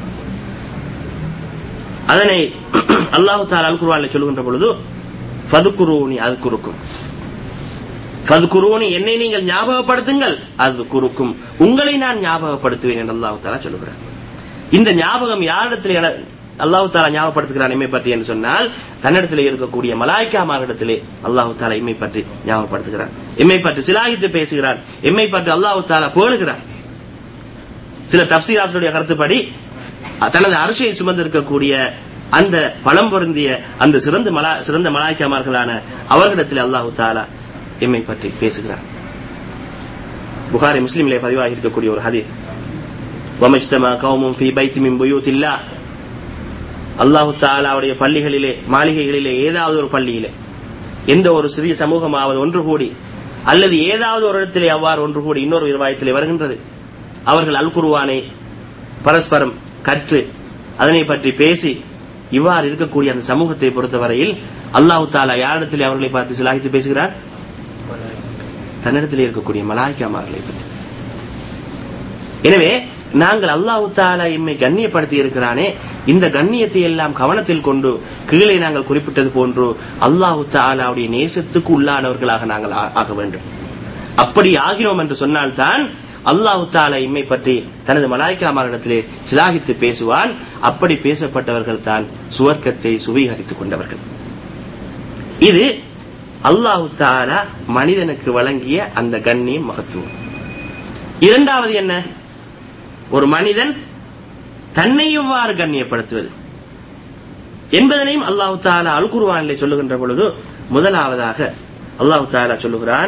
அதனை அல்லாஹு தாலா அல் குர்ஆனில் சொல்லுகின்ற பொழுது ஃபதுகுரூனி அது குறுக்கும் ஃபதுகுரூனி என்னை நீங்கள் ஞாபகப்படுத்துங்கள் அது குறுக்கும் உங்களை நான் ஞாபகப்படுத்துவேன் என்று அல்லாஹு தாலா சொல்லுகிறார் இந்த ஞாபகம் யாரிடத்தில் என- அல்லாஹு தாலா ஞாபகப்படுத்துகிறான் எம்மை பற்றி என்று சொன்னால் தன்னிடத்தில் இருக்கக்கூடிய மலாய்க்காமாரிடத்திலே அல்லாஹு தாலா எம்மை பற்றி ஞாபகப்படுத்துகிறான் எம்மை பற்றி சிலாகித்து பேசுகிறான் எம்மை பற்றி அல்லாஹு தாலா பேணுகிறான் சில தப்சீராசனுடைய கருத்துப்படி தனது அரசையை சுமந்திருக்கக்கூடிய அந்த பலம் பொருந்திய அந்த சிறந்த மலா சிறந்த மலாய்க்காமார்களான அவர்களிடத்தில் அல்லாஹு தாலா எம்மை பற்றி பேசுகிறார் புகாரி முஸ்லிமிலே பதிவாகி இருக்கக்கூடிய ஒரு ஹதீஸ் வமஜ்தமா கௌமும் ஃபி பைத்தி மின் புயூத்தில்லா அல்லாஹு தாலாவுடைய பள்ளிகளிலே மாளிகைகளிலே ஏதாவது ஒரு பள்ளியிலே எந்த ஒரு சிறிய சமூகமாவது ஒன்று கூடி அல்லது ஏதாவது ஒரு இடத்திலே அவ்வாறு ஒன்று கூடி இன்னொரு விவாயத்திலே வருகின்றது அவர்கள் அல் குருவானை பரஸ்பரம் கற்று அதனை பற்றி பேசி இவ்வாறு இருக்கக்கூடிய அந்த சமூகத்தை பொறுத்தவரையில் அல்லாஹு தாலா யாரிடத்திலே அவர்களை பார்த்து சிலாகித்து பேசுகிறார் தன்னிடத்திலே இருக்கக்கூடிய மலாய்க்காமார்களை பற்றி எனவே நாங்கள் அல்லாஹு தாலா எம்மை கண்ணியப்படுத்தி இருக்கிறானே இந்த கண்ணியத்தை எல்லாம் கவனத்தில் கொண்டு கீழே நாங்கள் குறிப்பிட்டது போன்று அல்லாஹு தாலாவுடைய நேசத்துக்கு உள்ளானவர்களாக நாங்கள் ஆ- ஆக வேண்டும் அப்படி ஆகிறோம் என்று சொன்னால்தான் அல்லாஹு தாலா இம்மை பற்றி தனது மலாய்க்காமாரிடத்திலே சிலாகித்து பேசுவான் அப்படி பேசப்பட்டவர்கள் தான் சுவர்க்கத்தை சுவீகரித்துக் கொண்டவர்கள் இது அல்லாஹு தாலா மனிதனுக்கு வழங்கிய அந்த கண்ணியம் மகத்துவம் இரண்டாவது என்ன ஒரு மனிதன் தன்னை எவ்வாறு கண்ணியப்படுத்துவது என்பதனையும் அல்லாஹு தாலா அல் குர்ஆனிலே சொல்லுகின்ற பொழுது முதலாவதாக அல்லாஹு தாலா சொல்லுகிறான்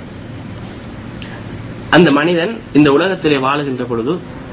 அந்த மனிதன் இந்த உலகத்திலே வாழுகின்ற பொழுது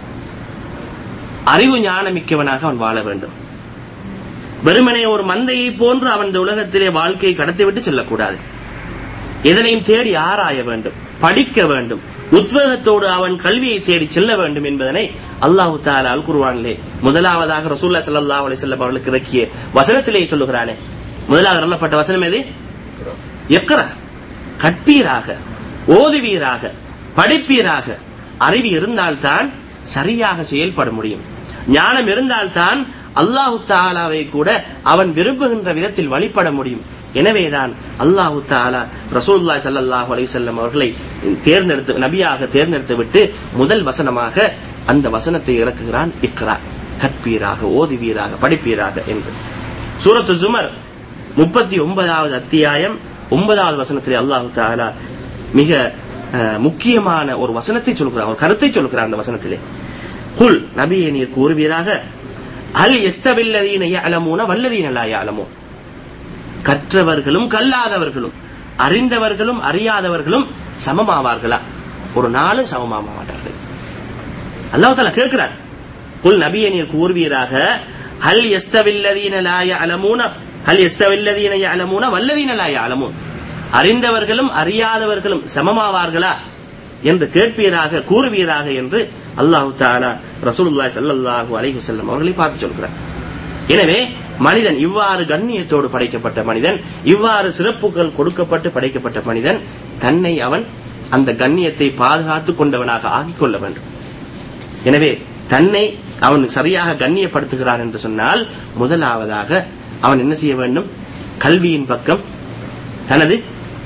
அறிவு ஞானமிக்கவனாக அவன் வாழ வேண்டும் வெறுமனே ஒரு மந்தையை போன்று அவன் இந்த உலகத்திலே வாழ்க்கையை கடத்திவிட்டு செல்லக்கூடாது எதனையும் தேடி ஆராய வேண்டும் படிக்க வேண்டும் உத்வேகத்தோடு அவன் கல்வியை தேடி செல்ல வேண்டும் என்பதனை அல்லாஹு தாலா அல் குர்ஆனிலே முதலாவதாக ரசூல்லா ஸல்லல்லாஹு அலைஹி வஸல்லம் அவர்களுக்கு இறக்கிய வசனத்திலே சொல்லுகிறானே முதலாவது சொல்லப்பட்ட வசனம் எது எக்கரா கற்பீராக ஓதுவீராக படிப்பீராக அறிவு இருந்தால்தான் சரியாக செயல்பட முடியும் ஞானம் இருந்தால்தான் அல்லாஹு தாலாவை கூட அவன் விரும்புகின்ற விதத்தில் வழிபட முடியும் எனவேதான் அல்லாஹு தாலா ரசூலுல்லாஹி ஸல்லல்லாஹு அலைஹி வஸல்லம் அவர்களை தேர்ந்தெடுத்து நபியாக தேர்ந்தெடுத்து விட்டு முதல் வசனமாக அந்த வசனத்தை இறக்குகிறான் இக்ரா கற்பீராக ஓதுவீராக படிப்பீராக என்று சூரத்து ஜுமர் முப்பத்தி ஒன்பதாவது அத்தியாயம் ஒன்பதாவது வசனத்திலே அல்லாஹு தாலா மிக அஹ், முக்கியமான ஒரு வசனத்தை சொல்கிறார் ஒரு கருத்தை சொல்கிறார் அந்த வசனத்திலே குல் நபியை நீர் கூறுவீராக அல் எஸ்தவில்லதீன யஅலமூன வல்லதீன லா யஅலமூன் கற்றவர்களும் கல்லாதவர்களும் அறிந்தவர்களும் அறியாதவர்களும் சமமாவார்களா ஒரு நாளும் சமமாக மாட்டார்கள் அல்லாஹ் தாலா கேட்கிறான் குல் நபியை நீர் கூறுவீராக ஹல் எஸ்தவில்லதீன லா யஅலமூன ஹல் எஸ்தவில்லதீன யஅலமூன வல்லதீன லா யஅலமூன் அறிந்தவர்களும் அறியாதவர்களும் சமமாவார்களா என்று கேட்பீராக கூறுவீராக என்று அல்லாஹு தாலா ரசூலுல்லாஹி ஸல்லல்லாஹு அலைஹி வஸல்லம் அவர்களை பார்த்து சொல்கிறார் எனவே மனிதன் இவ்வாறு கண்ணியத்தோடு படைக்கப்பட்ட மனிதன் இவ்வாறு சிறப்புகள் கொடுக்கப்பட்டு படைக்கப்பட்ட மனிதன் தன்னை அவன் அந்த கண்ணியத்தை பாதுகாத்துக் கொண்டவனாக ஆக்கிக் கொள்ள வேண்டும் எனவே தன்னை அவன் சரியாக கண்ணியப்படுத்துகிறான் என்று சொன்னால் முதலாவதாக அவன் என்ன செய்ய வேண்டும் கல்வியின் பக்கம் தனது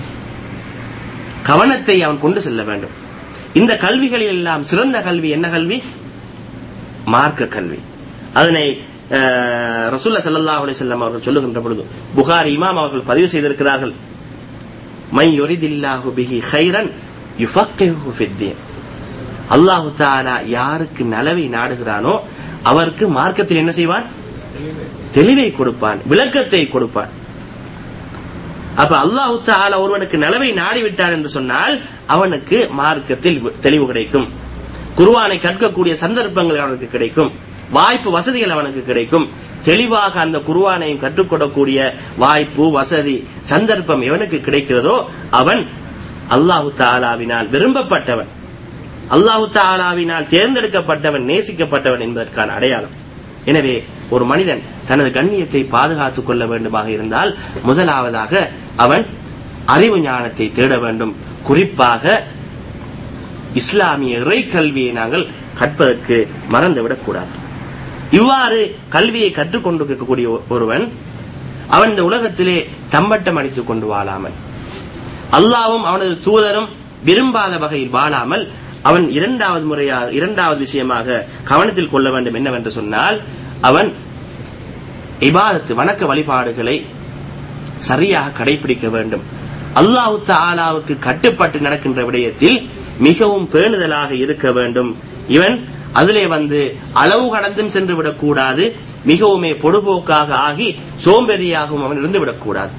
கவனத்தை அவன் கொண்டு செல்ல வேண்டும் இந்த கல்விகளில் எல்லாம் சிறந்த கல்வி என்ன கல்வி மார்க்க கல்வி அதனை அஹ், ரசூல்லா ஸல்லல்லாஹு அலைஹி வஸல்லம் அவர்கள் சொல்லுகின்ற பொழுது புகாரி இமாம் அவர்கள் பதிவு செய்திருக்கிறார்கள் மை யுரிதில்லாஹு பிஹி கைரன் யுஃபக்கிஹு ஃபித்தீன் அல்லாஹு தாலா யாருக்கு நலவை நாடுகிறானோ அவருக்கு மார்க்கத்தில் என்ன செய்வான் தெளிவை கொடுப்பான் விளக்கத்தை கொடுப்பான் அப்ப அல்லாஹு தாலா ஒருவனுக்கு நலவை நாடிவிட்டான் என்று சொன்னால் அவனுக்கு மார்க்கத்தில் தெளிவு கிடைக்கும் குருவானை கற்கக்கூடிய சந்தர்ப்பங்கள் அவனுக்கு கிடைக்கும் வாய்ப்பு வசதிகள் அவனுக்கு கிடைக்கும் தெளிவாக அந்த குருவானையும் கற்றுக்கொள்ளக்கூடிய வாய்ப்பு வசதி சந்தர்ப்பம் எவனுக்கு கிடைக்கிறதோ அவன் அல்லாஹு தாலாவினால் விரும்பப்பட்டவன் அல்லாஹு தாலாவினால் தேர்ந்தெடுக்கப்பட்டவன் நேசிக்கப்பட்டவன் என்பதற்கான அடையாளம் எனவே ஒரு மனிதன் தனது கண்ணியத்தை பாதுகாத்துக் கொள்ள வேண்டுமாக இருந்தால் முதலாவதாக அவன் அறிவு ஞானத்தை தேட வேண்டும் குறிப்பாக இஸ்லாமிய இறை கல்வியை நாங்கள் கற்பதற்கு மறந்துவிடக் கூடாது இவ்வாறு கல்வியை கற்றுக்கொண்டு இருக்கக்கூடிய ஒருவன் அவன் இந்த உலகத்திலே தம்பட்டம் அடித்துக் கொண்டு வாழாமல் அல்லாவும் அவனது தூதரும் விரும்பாத வகையில் வாழாமல் அவன் இரண்டாவது முறையாக இரண்டாவது விஷயமாக கவனத்தில் கொள்ள வேண்டும் என்னவென்று சொன்னால் அவன் இபாதத்து வணக்க வழிபாடுகளை சரியாக கடைபிடிக்க வேண்டும் அல்லாஹு தாலாவுக்கு கட்டுப்பட்டு நடக்கின்ற விடயத்தில் மிகவும் பேணுதலாக இருக்க வேண்டும் இவன் அதிலே வந்து அளவு கடந்தும் சென்று விடக்கூடாது மிகவுமே பொடுபோக்காக ஆகி சோம்பேறியாகவும் அவன் இருந்துவிடக் கூடாது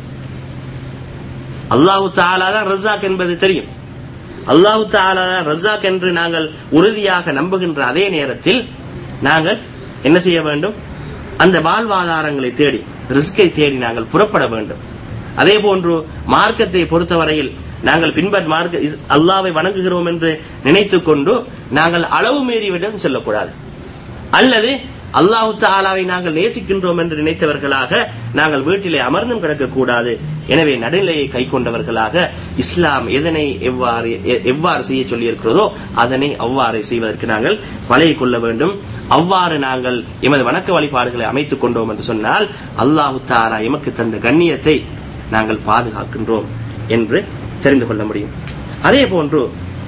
அல்லாஹு தாலா தான் ரஸாக் என்பது தெரியும் அல்லாஹு தாலா தான் ரஸாக் என்று நாங்கள் உறுதியாக நம்புகின்ற அதே நேரத்தில் நாங்கள் என்ன செய்ய வேண்டும் அந்த வாழ்வாதாரங்களை தேடி ரிஸ்கை தேடி நாங்கள் புறப்பட வேண்டும் அதே போன்று மார்க்கத்தை பொறுத்தவரையில் நாங்கள் பின்பற்ற மார்க்க இஸ்- அல்லாவை வணங்குகிறோம் என்று நினைத்துக் கொண்டு நாங்கள் அளவு மீறிவிடம் செல்லக்கூடாது அல்லது அல்லாஹு தாலாவை நாங்கள் நேசிக்கின்றோம் என்று நினைத்தவர்களாக நாங்கள் வீட்டிலே அமர்ந்தும் கிடக்கக்கூடாது எனவே நடுநிலையை கை கொண்டவர்களாக இஸ்லாம் எதனை எவ்வாறு எ- எவ்வாறு செய்ய சொல்லியிருக்கிறதோ அதனை அவ்வாறு செய்வதற்கு நாங்கள் பழகி கொள்ள வேண்டும் அவ்வாறு நாங்கள் எமது வணக்க வழிபாடுகளை அமைத்துக் கொண்டோம் என்று சொன்னால் அல்லாஹு தாலா எமக்கு தந்த கண்ணியத்தை நாங்கள் பாதுகாக்கின்றோம் என்று தெரிந்து கொள்ள முடியும் அதே போன்று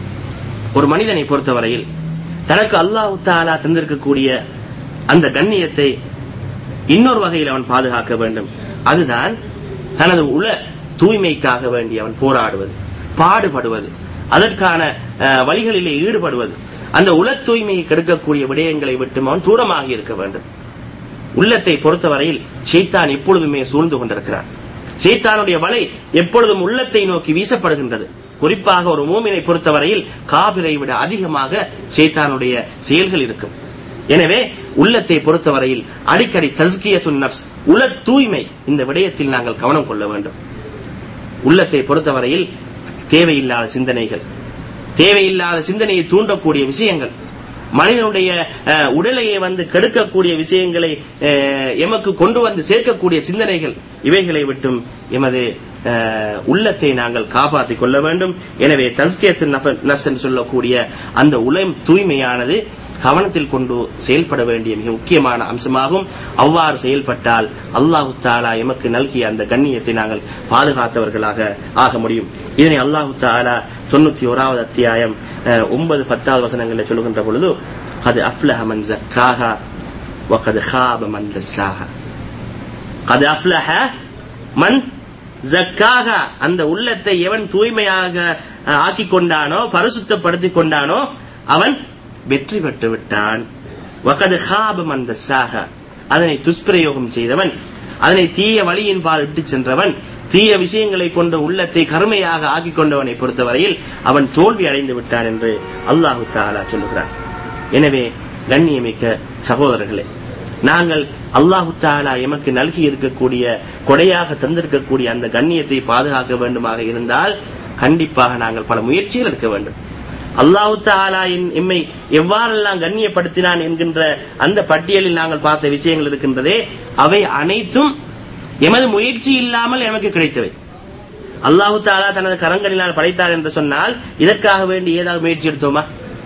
ஒரு மனிதனை பொறுத்தவரையில் தனக்கு அல்லாஹ் தாலா தந்திருக்கக்கூடிய அந்த கண்ணியத்தை இன்னொரு வகையில் அவன் பாதுகாக்க வேண்டும் அதுதான் தனது உள தூய்மைக்காக வேண்டி அவன் போராடுவது பாடுபடுவது அதற்கான அஹ், வழிகளிலே ஈடுபடுவது அந்த உள தூய்மையை கெடுக்கக்கூடிய விடயங்களை விட்டு அவன் தூரமாக இருக்க வேண்டும் உள்ளத்தை பொறுத்தவரையில் ஷைத்தான் எப்பொழுதுமே சூழ்ந்து கொண்டிருக்கிறான் ஷைத்தானுடைய வலை எப்பொழுதும் உள்ளத்தை நோக்கி வீசப்படுகின்றது குறிப்பாக ஒரு மூமினை பொறுத்தவரையில் காபிரை விட அதிகமாக ஷைத்தானுடைய செயல்கள் இருக்கும் எனவே உள்ளத்தை பொறுத்தவரையில் அடிக்கடி தஸ்கியத்துன் நப்ஸ் உள தூய்மை இந்த விடயத்தில் நாங்கள் கவனம் கொள்ள வேண்டும் உள்ளத்தை பொறுத்தவரையில் தேவையில்லாத சிந்தனைகள் தேவையில்லாத சிந்தனையை தூண்டக்கூடிய விஷயங்கள் மனிதனுடைய அஹ், உடலையே வந்து கெடுக்கக்கூடிய விஷயங்களை அஹ், எமக்கு கொண்டு வந்து சேர்க்கக்கூடிய சிந்தனைகள் இவைகளை விட்டும் எமது அஹ், உள்ளத்தை நாங்கள் காப்பாற்றிக் கொள்ள வேண்டும் எனவே தஸ்கேத்து நப்ஸ் என்று சொல்லக்கூடிய அந்த உலம் தூய்மையானது கவனத்தில் கொண்டு செயல்பட வேண்டிய மிக முக்கியமான அம்சமாகும் அவ்வாறு செயல்பட்டால் அல்லாஹு தாலா எமக்கு நல்கிய அந்த கண்ணியத்தை நாங்கள் பாதுகாத்தவர்களாக ஆக முடியும் இதனை அல்லாஹு தாலா தொண்ணூத்தி ஓராவது அத்தியாயம் அஹ், ஒன்பது பத்தாவது வசனங்களில் சொல்லுகின்ற பொழுது அது அஃப்லஹ மன் ஜக்காஹா வகது ஹாப மன் தஸ்ஸாஹா கது அஃப்லஹ மன் ஜக்காக அந்த உள்ளத்தை எவன் தூய்மையாக அஹ், ஆக்கிக் கொண்டானோ பரிசுத்தப்படுத்திக் கொண்டானோ அவன் வெற்றி பெற்று விட்டான் வகது ஹாப மன் தஸ்ஸாஹ அதனை துஷ்பிரயோகம் செய்தவன் அதனை தீய வழியின் பால் இட்டு சென்றவன் தீய விஷயங்களை கொண்ட உள்ளத்தை கருமையாக ஆக்கிக் கொண்டவனை பொறுத்தவரையில் அவன் தோல்வி அடைந்து விட்டான் என்று அல்லாஹு தாலா சொல்லுகிறான் எனவே கண்ணியமிக்க சகோதரர்களே நாங்கள் அல்லாஹு தாலா எமக்கு நல்கி இருக்கக்கூடிய கொடையாக தந்திருக்கக்கூடிய அந்த கண்ணியத்தை பாதுகாக்க வேண்டுமாக இருந்தால் கண்டிப்பாக நாங்கள் பல முயற்சிகள் எடுக்க வேண்டும் அல்லாஹு தாலா என்- எம்மை எவ்வாறெல்லாம் கண்ணியப்படுத்தினான் என்கின்ற அந்த பட்டியலில் நாங்கள் பார்த்த விஷயங்கள் இருக்கின்றதே அவை அனைத்தும் எமது முயற்சி இல்லாமல் எமக்கு கிடைத்தவை அல்லாஹு தாலா தனது கரங்களினால் படைத்தார் என்று சொன்னால் இதற்காக வேண்டி ஏதாவது முயற்சி எடுத்தோமா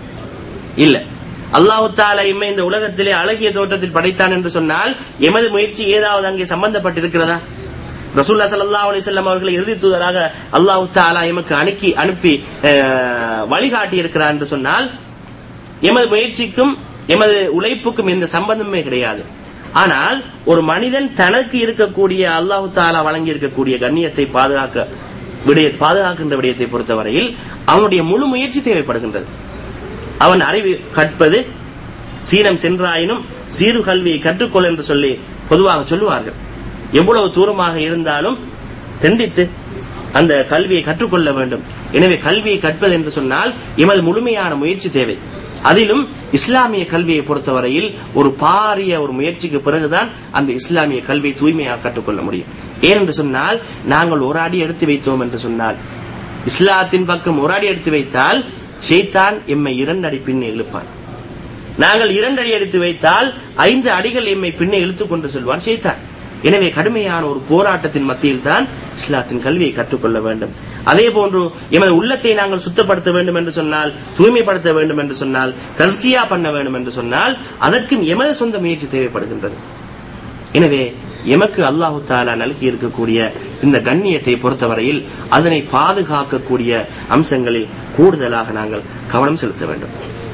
இல்ல அல்லாஹு தாலா இம்மை இந்த உலகத்திலே அழகிய தோற்றத்தில் படைத்தான் என்று சொன்னால் எமது முயற்சி ஏதாவது அங்கே சம்பந்தப்பட்டிருக்கிறதா ரசூல்லா ஸல்லல்லாஹு அலைஹி வஸல்லம் அவர்களை இறுதி தூதராக அல்லாஹு தாலா எமக்கு அணுக்கி அனுப்பி அஹ், வழிகாட்டி இருக்கிறார் என்று சொன்னால் எமது முயற்சிக்கும் எமது உழைப்புக்கும் எந்த சம்பந்தமே கிடையாது ஆனால் ஒரு மனிதன் தனக்கு இருக்கக்கூடிய அல்லாஹு தாலா வழங்கி இருக்கக்கூடிய கண்ணியத்தை பாதுகாக்க விடய பாதுகாக்கின்ற விடயத்தை பொறுத்தவரையில் அவனுடைய முழு முயற்சி தேவைப்படுகின்றது அவன் அறிவு கற்பது சீனம் சென்றாயினும் சீரு கல்வியை கற்றுக்கொள் என்று சொல்லி பொதுவாக சொல்லுவார்கள் எவ்வளவு தூரமாக இருந்தாலும் தெண்டித்து அந்த கல்வியை கற்றுக்கொள்ள வேண்டும் எனவே கல்வியை கற்பது என்று சொன்னால் எமது முழுமையான முயற்சி தேவை அதிலும் இஸ்லாமிய கல்வியை பொறுத்தவரையில் ஒரு பாரிய ஒரு முயற்சிக்கு பிறகுதான் அந்த இஸ்லாமிய கல்வியை தூய்மையாக கற்றுக்கொள்ள முடியும் ஏனென்று சொன்னால் நாங்கள் ஒரு அடி எடுத்து வைத்தோம் என்று சொன்னால் இஸ்லாத்தின் பக்கம் ஒரு அடி எடுத்து வைத்தால் ஷைத்தான் எம்மை இரண்டு அடி பின்னே இழுப்பான் நாங்கள் இரண்டு அடி எடுத்து வைத்தால் ஐந்து அடிகள் எம்மை பின்னே இழுத்துக் கொண்டு செல்வான் ஷைத்தான் எனவே கடுமையான ஒரு போராட்டத்தின் மத்தியில் தான் இஸ்லாத்தின் கல்வியை கற்றுக்கொள்ள வேண்டும் அதே போன்று எமது உள்ளத்தை நாங்கள் சுத்தப்படுத்த வேண்டும் என்று சொன்னால் தூய்மைப்படுத்த வேண்டும் என்று சொன்னால் தஸ்கியா பண்ண வேண்டும் என்று சொன்னால் அதற்கும் எமது சொந்த முயற்சி தேவைப்படுகின்றது எனவே எமக்கு அல்லாஹு தாலா நல்கி இருக்கக்கூடிய இந்த கண்ணியத்தை பொறுத்தவரையில் அதனை பாதுகாக்கக்கூடிய அம்சங்களில் கூடுதலாக நாங்கள் கவனம் செலுத்த வேண்டும்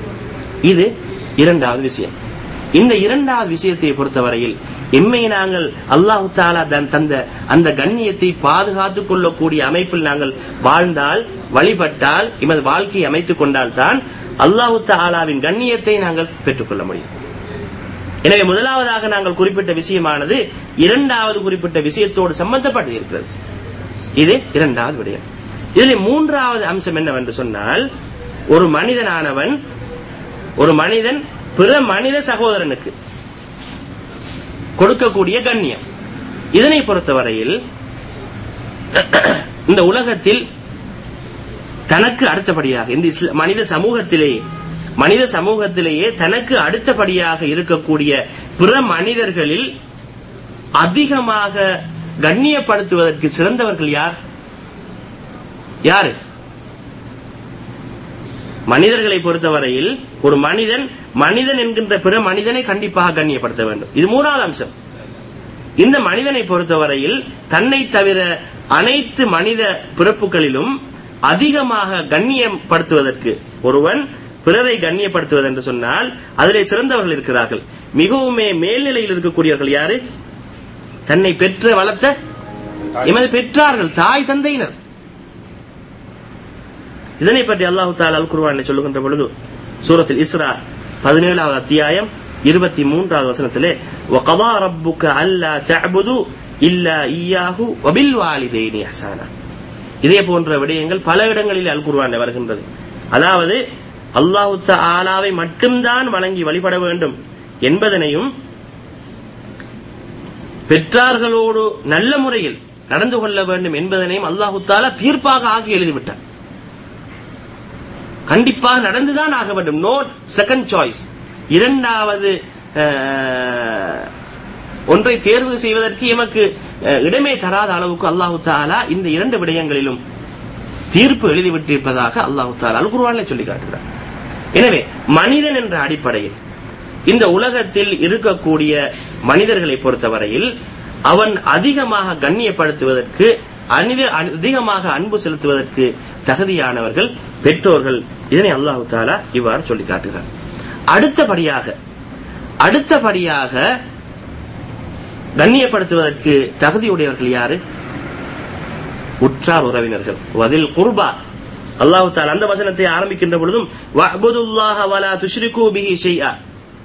இது இரண்டாவது விஷயம் இந்த இரண்டாவது விஷயத்தை பொறுத்தவரையில் எம்மை நாங்கள் அல்லாஹு தாலா தன் தந்த அந்த கண்ணியத்தை பாதுகாத்துக் கொள்ளக்கூடிய அமைப்பில் நாங்கள் வாழ்ந்தால் வழிபட்டால் எமது வாழ்க்கையை அமைத்துக் கொண்டால் தான் அல்லாஹு தாலாவின் கண்ணியத்தை நாங்கள் பெற்றுக்கொள்ள முடியும் எனவே முதலாவதாக நாங்கள் குறிப்பிட்ட விஷயமானது இரண்டாவது குறிப்பிட்ட விஷயத்தோடு சம்பந்தப்பட்டு இருக்கிறது இது இரண்டாவது விடயம் இதில் மூன்றாவது அம்சம் என்னவென்று சொன்னால் ஒரு மனிதனானவன் ஒரு மனிதன் பிற மனித சகோதரனுக்கு கொடுக்கக்கூடிய கண்ணியம் இதனை பொறுத்தவரையில் இந்த உலகத்தில் தனக்கு அடுத்தபடியாக இந்த இஸ்ல- மனித சமூகத்திலேயே மனித சமூகத்திலேயே தனக்கு அடுத்தபடியாக இருக்கக்கூடிய பிற மனிதர்களில் அதிகமாக கண்ணியப்படுத்துவதற்கு சிறந்தவர்கள் யார் யாரு மனிதர்களை பொறுத்தவரையில் ஒரு மனிதன் மனிதன் என்கின்ற பிற மனிதனை கண்டிப்பாக கண்ணியப்படுத்த வேண்டும் இது மூணாவது அம்சம் இந்த மனிதனை பொறுத்தவரையில் தன்னை தவிர அனைத்து மனித பிறப்புகளிலும் அதிகமாக கண்ணியப்படுத்துவதற்கு ஒருவன் பிறரை கண்ணியப்படுத்துவது என்று சொன்னால் அதிலே சிறந்தவர்கள் இருக்கிறார்கள் மிகவுமே மேல்நிலையில் இருக்கக்கூடியவர்கள் யாரு தன்னை பெற்ற வளர்த்த எமது பெற்றார்கள் தாய் தந்தையினர் இதனை பற்றி அல்லாஹு தாலா அல் குர்ஆனில் சொல்லுகின்ற பொழுது சூரத்தில் இஸ்ரா பதினேழாவது அத்தியாயம் இருபத்தி மூன்றாவது வசனத்திலே وَقَضَى رَبُّكَ أَلَّا تَعْبُدُوا إِلَّا إِيَّاهُ وَبِالْوَالِدَيْنِ إِحْسَانًا இதே போன்ற விடயங்கள் பல இடங்களில் அல் குர்ஆனில் வருகின்றது அதாவது அல்லாஹு ஆலாவை மட்டும்தான் வழங்கி வழிபட வேண்டும் என்பதனையும் பெற்றார்களோடு நல்ல முறையில் நடந்து கொள்ள வேண்டும் என்பதனையும் அல்லாஹு தாலா தீர்ப்பாக ஆகி எழுதிவிட்டார் கண்டிப்பாக நடந்துதான் ஆக வேண்டும் நோ செகண்ட் சாய்ஸ் இரண்டாவது அஹ், ஒன்றை தேர்வு செய்வதற்கு எமக்கு அஹ், இடமே தராத அளவுக்கு அல்லாஹு தாலா இந்த இரண்டு விடயங்களிலும் தீர்ப்பு எழுதிவிட்டிருப்பதாக அல்லாஹு தாலா அல் குர்ஆனிலே சொல்லி காட்டுகிறார் எனவே மனிதன் என்ற அடிப்படையில் இந்த உலகத்தில் இருக்கக்கூடிய மனிதர்களை பொறுத்தவரையில் அவன் அதிகமாக கண்ணியப்படுத்துவதற்கு அனித அதிகமாக அன்பு செலுத்துவதற்கு தகுதியானவர்கள் பெற்றோர்கள் இதனை அல்லாஹு தாலா இவ்வாறு சொல்லி காட்டுகிறார் அடுத்தபடியாக அடுத்தபடியாக கண்ணியப்படுத்துவதற்கு தகுதியுடையவர்கள் யாரு உற்றார் உறவினர்கள் வதில் குர்பா அல்லாஹு தாலா அந்த வசனத்தை ஆரம்பிக்கின்ற பொழுதும் வஅ்புதுல்லாஹ வலா துஷ்ரிகு பிஹி ஷைஆ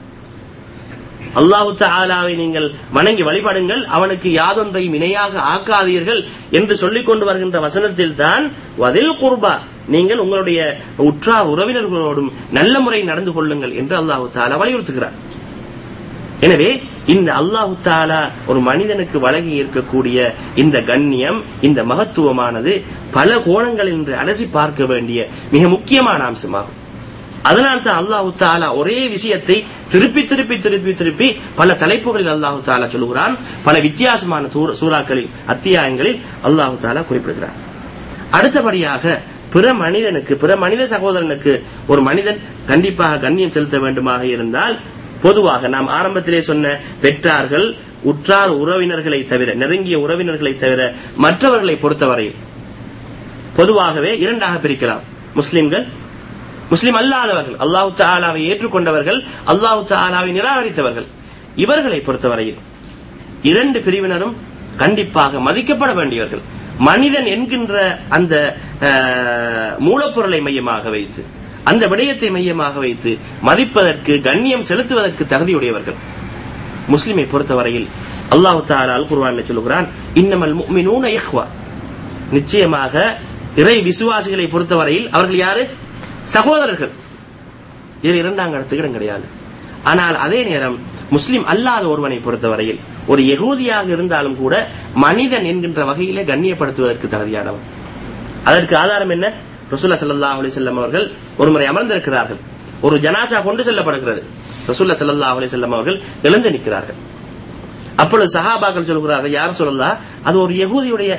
அல்லாஹு தஆலாவை நீங்கள் வணங்கி வழிபடுங்கள் அவனுக்கு யாதொன்றையும் இணையாக ஆக்காதீர்கள் என்று சொல்லிக் கொண்டு வருகின்ற வசனத்தில் தான் வதில் குர்பா நீங்கள் உங்களுடைய உற்றார் உறவினர்களோடும் நல்ல முறை நடந்து கொள்ளுங்கள் என்று அல்லாஹு தாலா வலியுறுத்துகிறார் எனவே இந்த அல்லாஹு தாலா ஒரு மனிதனுக்கு வழங்கி இருக்கக்கூடிய இந்த கண்ணியம் இந்த மகத்துவமானது பல கோணங்களில் இன்று அலசி பார்க்க வேண்டிய மிக முக்கியமான அம்சமாகும் அதனால் தான் அல்லாஹு தாலா ஒரே விஷயத்தை திருப்பி திருப்பி திருப்பி திருப்பி பல தலைப்புகளில் அல்லாஹு தாலா சொல்லுகிறான் பல வித்தியாசமான தூர- சூறாக்களில் அத்தியாயங்களில் அல்லாஹு தாலா குறிப்பிடுகிறான் அடுத்தபடியாக பிற மனிதனுக்கு பிற மனித சகோதரனுக்கு ஒரு மனிதன் கண்டிப்பாக கண்ணியம் செலுத்த வேண்டுமாக இருந்தால் பொதுவாக நாம் ஆரம்பத்திலே சொன்ன பெற்றார்கள் உற்றார் உறவினர்களை தவிர நெருங்கிய உறவினர்களை தவிர மற்றவர்களை பொறுத்தவரையில் பொதுவாகவே இரண்டாக பிரிக்கலாம் முஸ்லிம்கள் முஸ்லிம் அல்லாதவர்கள் அல்லாஹு தாலாவை ஏற்றுக்கொண்டவர்கள் அல்லாஹு தாலாவை நிராகரித்தவர்கள் இவர்களை பொறுத்தவரையில் இரண்டு பிரிவினரும் கண்டிப்பாக மதிக்கப்பட வேண்டியவர்கள் மனிதன் என்கின்ற அந்த அஹ், மூலப்பொருளை மையமாக வைத்து அந்த விடயத்தை மையமாக வைத்து மதிப்பதற்கு கண்ணியம் செலுத்துவதற்கு தகுதியுடையவர்கள் முஸ்லிமை பொறுத்தவரையில் அல்லாஹு தாலா அல் குர்ஆனில் சொல்லுகிறான் இன்னமல் முஃமினூன இஹ்வா நிச்சயமாக இறை விசுவாசிகளை பொறுத்தவரையில் அவர்கள் யாரு சகோதரர்கள் இதில் இரண்டாம் கருத்துக்கு இடம் கிடையாது ஆனால் அதே நேரம் முஸ்லிம் அல்லாத ஒருவனை பொறுத்தவரையில் ஒரு யகூதியாக இருந்தாலும் கூட மனிதன் என்கின்ற வகையிலே கண்ணியப்படுத்துவதற்கு தகுதியானவன் அதற்கு ஆதாரம் என்ன ரசூல்லா ஸல்லல்லாஹு அலைஹி வஸல்லம் அவர்கள் ஒருமுறை அமர்ந்திருக்கிறார்கள் ஒரு ஜனாசா கொண்டு செல்லப்படுகிறது ரசூல்லா ஸல்லல்லாஹு அலைஹி வஸல்லம் அவர்கள் எழுந்து நிற்கிறார்கள் அப்பொழுது சஹாபாக்கள் சொல்கிறார்கள் யார் சொல்லலாம் அது ஒரு யகூதியுடைய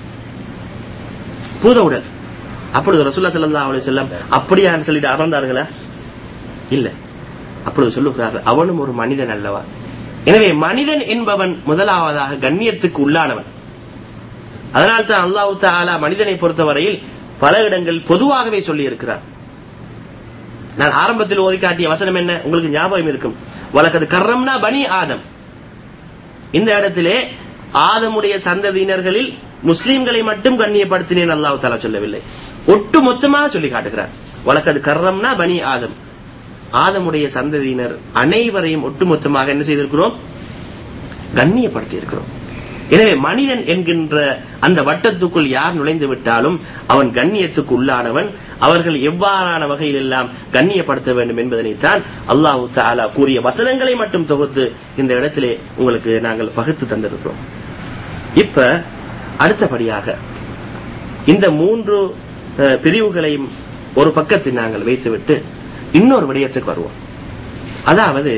பூத உடல் அப்பொழுது ரசூல்லா ஸல்லல்லாஹு அலைஹி வஸல்லம் அப்படியான்னு சொல்லிட்டு அமர்ந்தார்களா இல்ல அப்பொழுது சொல்லுகிறார்கள் அவனும் ஒரு மனிதன் அல்லவா எனவே மனிதன் என்பவன் முதலாவதாக கண்ணியத்துக்கு உள்ளானவன் அதனால் தான் அல்லாஹு தாலா மனிதனை பொறுத்தவரையில் பல இடங்கள் பொதுவாகவே சொல்லி இருக்கிறார் நான் ஆரம்பத்தில் ஓதி காட்டிய வசனம் என்ன உங்களுக்கு ஞாபகம் இருக்கும் வழக்கது கர்ரம்னா பனி ஆதம் இந்த இடத்திலே ஆதமுடைய சந்ததியினர்களில் முஸ்லிம்களை மட்டும் கண்ணியப்படுத்தினேன் அல்லாஹ் தாலா சொல்லவில்லை ஒட்டு மொத்தமாக சொல்லி காட்டுகிறார் வழக்கது கர்ரம்னா பனி ஆதம் ஆதமுடைய சந்ததியினர் அனைவரையும் ஒட்டுமொத்தமாக என்ன செய்திருக்கிறோம் கண்ணியப்படுத்தி இருக்கிறோம் எனவே மனிதன் என்கின்ற அந்த வட்டத்துக்குள் யார் நுழைந்து விட்டாலும் அவன் கண்ணியத்துக்கு உள்ளானவன் அவர்கள் எவ்வாறான வகையில் எல்லாம் கண்ணியப்படுத்த வேண்டும் என்பதனைத்தான் அல்லாஹு தாலா கூறிய வசனங்களை மட்டும் தொகுத்து இந்த இடத்திலே உங்களுக்கு நாங்கள் பகுத்து தந்திருக்கிறோம் இப்ப அடுத்தபடியாக இந்த மூன்று அஹ், பிரிவுகளையும் ஒரு பக்கத்தில் நாங்கள் வைத்துவிட்டு இன்னொரு விடயத்துக்கு வருவோம் அதாவது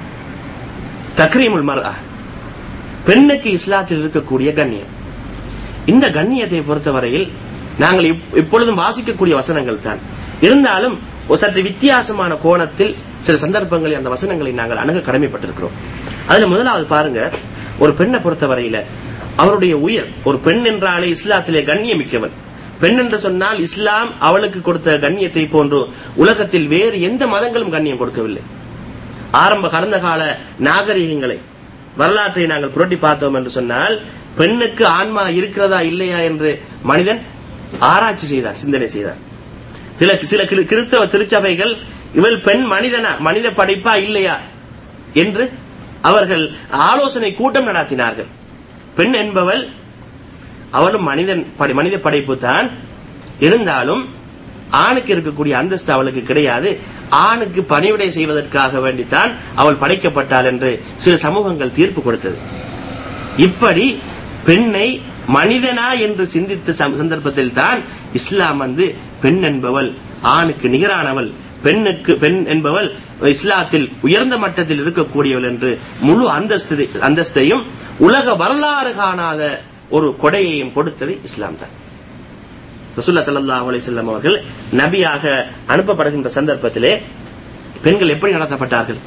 தக்ரீமுல் மர்ஆ பெண்ணுக்கு இஸ்லாத்தில் இருக்கக்கூடிய கண்ணியம் இந்த கண்ணியத்தை பொறுத்தவரையில் நாங்கள் இப்- இப்பொழுதும் வாசிக்கக்கூடிய வசனங்கள் தான் இருந்தாலும் ஒரு சற்று வித்தியாசமான கோணத்தில் சில சந்தர்ப்பங்களில் அந்த வசனங்களை நாங்கள் அணுக கடமைப்பட்டிருக்கிறோம் அதுல முதலாவது பாருங்க ஒரு பெண்ணை பொறுத்தவரையில அவருடைய உயர் ஒரு பெண் என்றாலே இஸ்லாத்திலே கண்ணியமிக்கவன் பெண் என்று சொன்னால் இஸ்லாம் அவளுக்கு கொடுத்த கண்ணியத்தை போன்று உலகத்தில் வேறு எந்த மதங்களும் கண்ணியம் கொடுக்கவில்லை ஆரம்ப கடந்த கால நாகரிகங்களை வரலாற்றை நாங்கள் புரட்டி பார்த்தோம் என்று சொன்னால் பெண்ணுக்கு ஆன்மா இருக்கிறதா இல்லையா என்று மனிதன் ஆராய்ச்சி செய்தார் சிந்தனை செய்தார் சில சில கிரு- கிறிஸ்தவ திருச்சபைகள் இவள் பெண் மனிதனா மனித படைப்பா இல்லையா என்று அவர்கள் ஆலோசனை கூட்டம் நடத்தினார்கள் பெண் என்பவள் அவளும் மனிதன் படை- மனித படைப்பு தான் இருந்தாலும் ஆணுக்கு இருக்கக்கூடிய அந்தஸ்து அவளுக்கு கிடையாது ஆணுக்கு பணிவிடை செய்வதற்காக வேண்டித்தான் அவள் படைக்கப்பட்டாள் என்று சில சமூகங்கள் தீர்ப்பு கொடுத்தது இப்படி பெண்ணை மனிதனா என்று சிந்தித்த சம்- சந்தர்ப்பத்தில் தான் இஸ்லாம் வந்து பெண் என்பவள் ஆணுக்கு நிகரானவள் பெண்ணுக்கு பெண் என்பவள் இஸ்லாத்தில் உயர்ந்த மட்டத்தில் இருக்கக்கூடியவள் என்று முழு அந்தஸ்து அந்தஸ்தையும் உலக வரலாறு காணாத ஒரு கொடையையும் கொடுத்தது இஸ்லாம் தான் ரசூல்லா ஸல்லல்லாஹு அலைஹி வஸல்லம் அவர்கள் நபியாக அனுப்பப்படுகின்ற சந்தர்ப்பத்திலே பெண்கள் எப்படி நடத்தப்பட்டார்கள்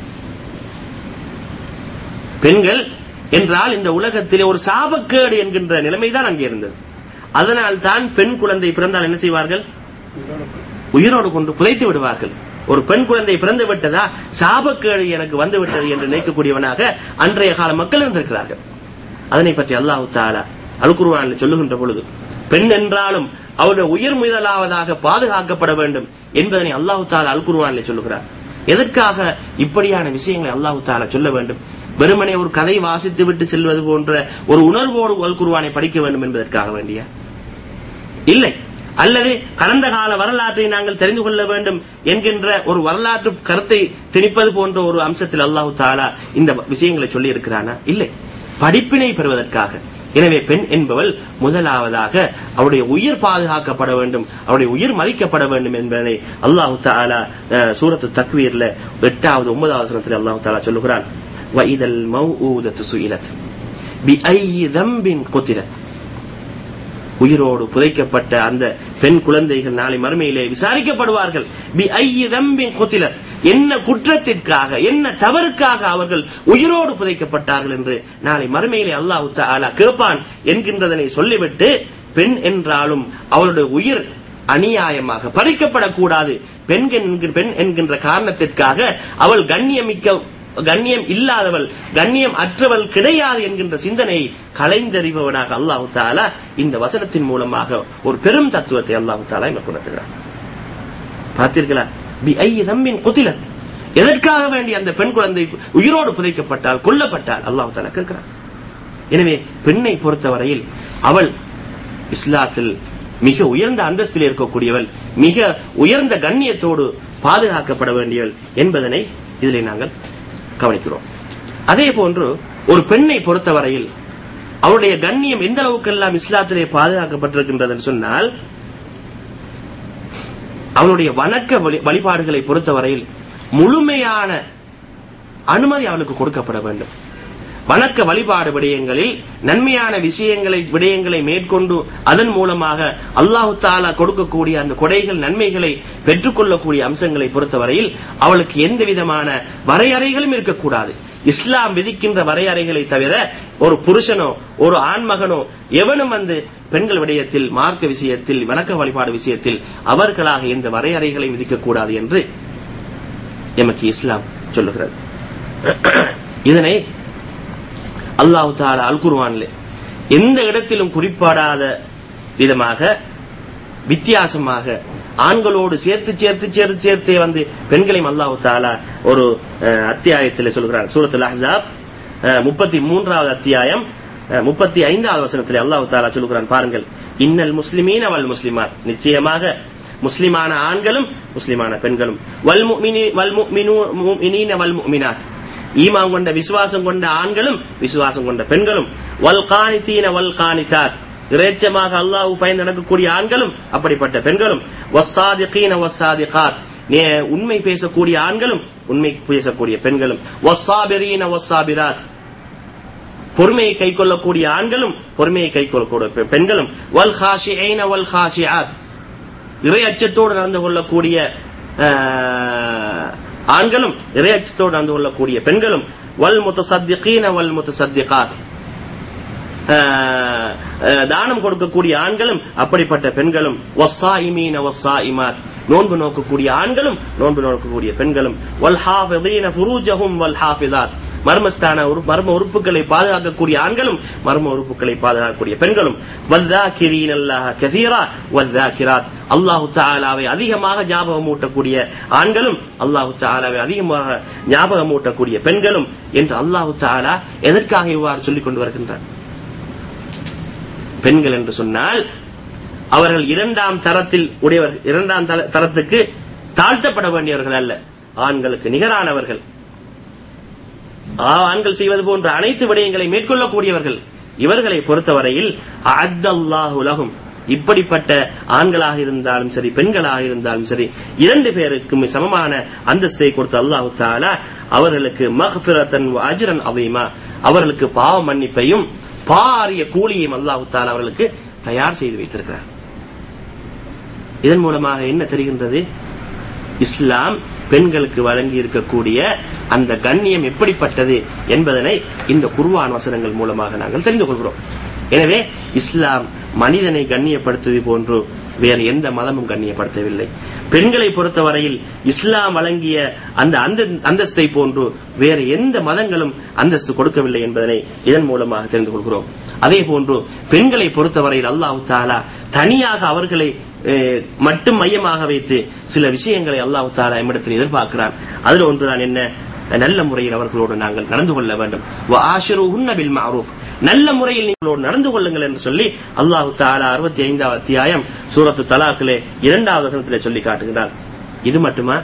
பெண்கள் என்றால் இந்த உலகத்திலே ஒரு சாபக்கேடு என்கின்ற நிலைமைதான் அங்கே இருந்தது அதனால் தான் பெண் குழந்தை பிறந்தால் என்ன செய்வார்கள் உயிரோடு கொண்டு புதைத்து விடுவார்கள் ஒரு பெண் குழந்தை பிறந்து விட்டதா சாபக்கேடு எனக்கு வந்து விட்டது என்று நினைக்கக்கூடியவனாக அன்றைய கால மக்கள் இருந்திருக்கிறார்கள் அதனை பற்றி அல்லாஹு தாலா அல்குர்வானில் சொல்லுகின்ற பொழுது பெண் என்றாலும் அவருடைய உயிர் முதலாவதாக பாதுகாக்கப்பட வேண்டும் என்பதனை அல்லாஹு தாலா அல்குர்வானில் சொல்லுகிறார் எதற்காக இப்படியான விஷயங்களை அல்லாஹு தாலா சொல்ல வேண்டும் வெறுமனே ஒரு கதை வாசித்து விட்டு செல்வது போன்ற ஒரு உணர்வோடு அல்குர்வானை படிக்க வேண்டும் என்பதற்காக வேண்டிய இல்லை அல்லது கடந்த கால வரலாற்றை நாங்கள் தெரிந்து கொள்ள வேண்டும் என்கின்ற ஒரு வரலாற்று கருத்தை திணிப்பது போன்ற ஒரு அம்சத்தில் அல்லாஹு தாலா இந்த விஷயங்களை சொல்லி இருக்கிறானா இல்லை படிப்பினை பெறுவதற்காக எனவே பெண் என்பவள் முதலாவதாக அவருடைய உயிர் பாதுகாக்கப்பட வேண்டும் அவருடைய உயிர் மதிக்கப்பட வேண்டும் என்பதை அல்லாஹு தாலா அஹ், சூரத்து தக்வீர்ல எட்டாவது ஒன்பதாவது வசனத்தில் அல்லாஹு தாலா சொல்லுகிறான் வைதல் மௌஊதத்து சுயிலத் பிஐ தம்பின் குத்திரத் உயிரோடு புதைக்கப்பட்ட அந்த பெண் குழந்தைகள் நாளை மறுமையிலே விசாரிக்கப்படுவார்கள் பி ஐய தம்பின் குத்திலர் என்ன குற்றத்திற்காக என்ன தவறுக்காக அவர்கள் உயிரோடு புதைக்கப்பட்டார்கள் என்று நாளை மறுமையிலே அல்லாஹு தஆலா கேட்பான் என்கின்றதனை சொல்லிவிட்டு பெண் என்றாலும் அவளுடைய உயிர் அநியாயமாக பறிக்கப்படக்கூடாது பெண் என்கிற பெண் என்கின்ற காரணத்திற்காக அவள் கண்ணியமிக்க கண்ணியம் இல்லாதவள் கண்ணியம் அற்றவள் கிடையாது என்கின்ற சிந்தனை கலைந்தறிபவனாக அல்லாஹு தாலா இந்த வசனத்தின் மூலமாக ஒரு பெரும் தத்துவத்தை அல்லாஹு தாலா இங்க உணர்த்துகிறார் பார்த்தீர்களா பி ஐ ரம்பின் குதிலத் எதற்காக வேண்டி அந்த பெண் குழந்தை உயிரோடு புதைக்கப்பட்டால் கொல்லப்பட்டால் அல்லாஹு தாலா கேட்கிறார் எனவே பெண்ணை பொறுத்தவரையில் அவள் இஸ்லாத்தில் மிக உயர்ந்த அந்தஸ்தில் இருக்கக்கூடியவள் மிக உயர்ந்த கண்ணியத்தோடு பாதுகாக்கப்பட வேண்டியவள் என்பதனை இதிலே நாங்கள் கவனிக்கிறோம் அதே போன்று ஒரு பெண்ணை பொறுத்தவரையில் அவருடைய கண்ணியம் எந்த அளவுக்கு எல்லாம் இஸ்லாத்திலே பாதுகாக்கப்பட்டிருக்கின்றது என்று சொன்னால் அவளுடைய வணக்க வழி- வழிபாடுகளை பொறுத்தவரையில் முழுமையான அனுமதி அவளுக்கு கொடுக்கப்பட வேண்டும் வணக்க வழிபாடு விடயங்களில் நன்மையான விஷயங்களை விடயங்களை மேற்கொண்டு அதன் மூலமாக அல்லாஹு தாலா கொடுக்கக்கூடிய அந்த கொடைகள் நன்மைகளை பெற்றுக்கொள்ளக்கூடிய அம்சங்களை பொறுத்தவரையில் அவளுக்கு எந்த விதமான வரையறைகளும் இருக்கக்கூடாது இஸ்லாம் விதிக்கின்ற வரையறைகளை தவிர ஒரு புருஷனோ ஒரு ஆண்மகனோ எவனும் வந்து பெண்கள் விடயத்தில் மார்க்க விஷயத்தில் வணக்க வழிபாடு விஷயத்தில் அவர்களாக எந்த வரையறைகளையும் விதிக்கக்கூடாது என்று எமக்கு இஸ்லாம் சொல்லுகிறது இதனை அல்லாஹு தாலா அல் குர்ஆனிலே எந்த இடத்திலும் குறிப்பாடாத விதமாக வித்தியாசமாக ஆண்களோடு சேர்த்து சேர்த்து சேர்த்து சேர்த்தே வந்து பெண்களையும் அல்லாஹு தாலா ஒரு அஹ், அத்தியாயத்தில் சொல்கிறார் சூரத்துல் அஹ்ஸாப் அஹ், முப்பத்தி மூன்றாவது அத்தியாயம் அஹ், முப்பத்தி ஐந்தாவது வசனத்தில் அல்லாஹு தாலா சொல்கிறான் பாருங்கள் இன்னல் முஸ்லிமீன வல் முஸ்லிமாத் நிச்சயமாக முஸ்லிமான ஆண்களும் முஸ்லிமான பெண்களும் வல் முஃமினி- வல் முஃமினூ- முஃமினீன வல் முஃமினாத் ஈமான் கொண்ட விசுவாசம் கொண்ட ஆண்களும் விசுவாசம் கொண்ட பெண்களும் வல் காணித்தீன வல் காணித்தாத் இறைச்சமாக அல்லாஹ் பயந்து நடக்கக்கூடிய ஆண்களும் அப்படிப்பட்ட பெண்களும் வஸ்ஸாதிகீன வஸ்ஸாதிகாத் நே- உண்மை பேசக்கூடிய ஆண்களும் உண்மை பேசக்கூடிய பெண்களும் வஸ்ஸாபிரீன வஸ்ஸாபிராத் பொறுமையை கை கொள்ளக்கூடிய ஆண்களும் பொறுமையை கை கொள்ளக்கூடிய பெ- பெண்களும் வல் ஹாஷிஐன வல் ஹாஷிஆத் இறை அச்சத்தோடு நடந்து கொள்ளக்கூடிய ஆஹ், ஆண்களும் இறை அச்சத்தோடு நடந்து கொள்ளக்கூடிய பெண்களும் வல் முத்தசத்திகீன வல் முத்தசத்திகாத் ஆஹ், ஆஹ், தானம் கொடுக்கக்கூடிய ஆண்களும் அப்படிப்பட்ட பெண்களும் வஸ்ஸாயிமீன வஸ்ஸாயிமாத் நோன்பு நோக்கக்கூடிய ஆண்களும் நோன்பு நோக்கக்கூடிய பெண்களும் வல் ஹாஃபிதீன ஃபுரூஜஹும் வல் ஹாஃபிதாத் மர்மஸ்தான உறு- மர்ம உறுப்புகளை பாதுகாக்கக்கூடிய ஆண்களும் மர்ம உறுப்புகளை பாதுகாக்கக்கூடிய பெண்களும் வல்லாக்கிரீன் அல்லாஹ் கதீரா வல்லாக்கிராத் அல்லாஹு தாலாவை அதிகமாக ஞாபகம் ஊட்டக்கூடிய ஆண்களும் அல்லாஹு தாலாவை அதிகமாக ஞாபகம் ஊட்டக்கூடிய பெண்களும் என்று அல்லாஹு தாலா எதற்காக இவ்வாறு சொல்லிக் கொண்டு வருகின்றார் பெண்கள் என்று சொன்னால் அவர்கள் இரண்டாம் தரத்தில் உடையவர் இரண்டாம் தர- தரத்துக்கு தாழ்த்தப்பட வேண்டியவர்கள் அல்ல ஆண்களுக்கு நிகரானவர்கள் ஆ- ஆண்கள் செய்வது போன்ற அனைத்து விடயங்களை மேற்கொள்ளக்கூடியவர்கள் இவர்களை பொறுத்தவரையில் அத்தல்லாஹு லஹும் இப்படிப்பட்ட ஆண்களாக இருந்தாலும் சரி பெண்களாக இருந்தாலும் சரி இரண்டு பேருக்கும் சமமான அந்தஸ்தை கொடுத்த அல்லாஹு தாலா அவர்களுக்கு மஹ்பிரத்தன் வ அஜ்ரன் அவீமா அவர்களுக்கு பாவ மன்னிப்பையும் பாரிய கூலியையும் அல்லாஹு தாலா அவர்களுக்கு தயார் செய்து வைத்திருக்கிறார் இதன் மூலமாக என்ன தெரிகின்றது இஸ்லாம் பெண்களுக்கு வழங்கி இருக்கக்கூடிய அந்த கண்ணியம் எப்படிப்பட்டது என்பதனை இந்த குர்வான் வசனங்கள் மூலமாக நாங்கள் தெரிந்து கொள்கிறோம் எனவே இஸ்லாம் மனிதனை கண்ணியப்படுத்துவது போன்று வேறு எந்த மதமும் கண்ணியப்படுத்தவில்லை பெண்களை பொறுத்தவரையில் இஸ்லாம் வழங்கிய அந்த அந்த- அந்தஸ்தை போன்று வேறு எந்த மதங்களும் அந்தஸ்து கொடுக்கவில்லை என்பதனை இதன் மூலமாக தெரிந்து கொள்கிறோம் அதே போன்று பெண்களை பொறுத்தவரையில் அல்லாஹ் தாலா தனியாக அவர்களை அஹ், மட்டும் மையமாக வைத்து சில விஷயங்களை அல்லாஹ் தாலா எம்மிடத்தில் எதிர்பார்க்கிறான் அதுல ஒன்றுதான் என்ன நல்ல முறையில் அவர்களோடு நாங்கள் நடந்து கொள்ள வேண்டும் وَآشِرُوهُنَّ بِالْمَعْرُوفِ நல்ல முறையில் நீங்களோடு நடந்து கொள்ளுங்கள் என்று சொல்லி அல்லாஹு தாலா அறுபத்தி ஐந்தாவது அத்தியாயம் சூரத்து தலாக்கிலே இரண்டாவது வசனத்திலே சொல்லி காட்டுகிறார் இது மட்டுமா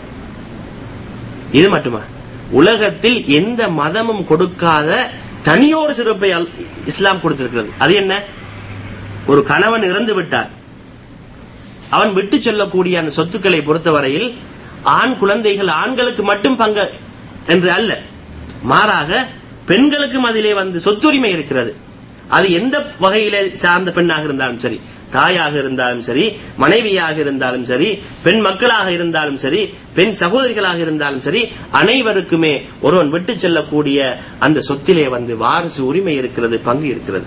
இது மட்டுமா உலகத்தில் எந்த மதமும் கொடுக்காத தனியோர் சிறப்பை அல்- இஸ்லாம் கொடுத்திருக்கிறது அது என்ன ஒரு கணவன் இறந்து விட்டார் அவன் விட்டு செல்லக்கூடிய அந்த சொத்துக்களை பொறுத்தவரையில் ஆண் குழந்தைகள் ஆண்களுக்கு மட்டும் பங்கு என்று அல்ல மாறாக பெண்களுக்கும் அதிலே வந்து சொத்துரிமை இருக்கிறது அது எந்த வகையில சார்ந்த பெண்ணாக இருந்தாலும் சரி தாயாக இருந்தாலும் சரி மனைவியாக இருந்தாலும் சரி பெண் மக்களாக இருந்தாலும் சரி பெண் சகோதரிகளாக இருந்தாலும் சரி அனைவருக்குமே ஒருவன் விட்டு செல்லக்கூடிய அந்த சொத்திலே வந்து வாரிசு உரிமை இருக்கிறது பங்கு இருக்கிறது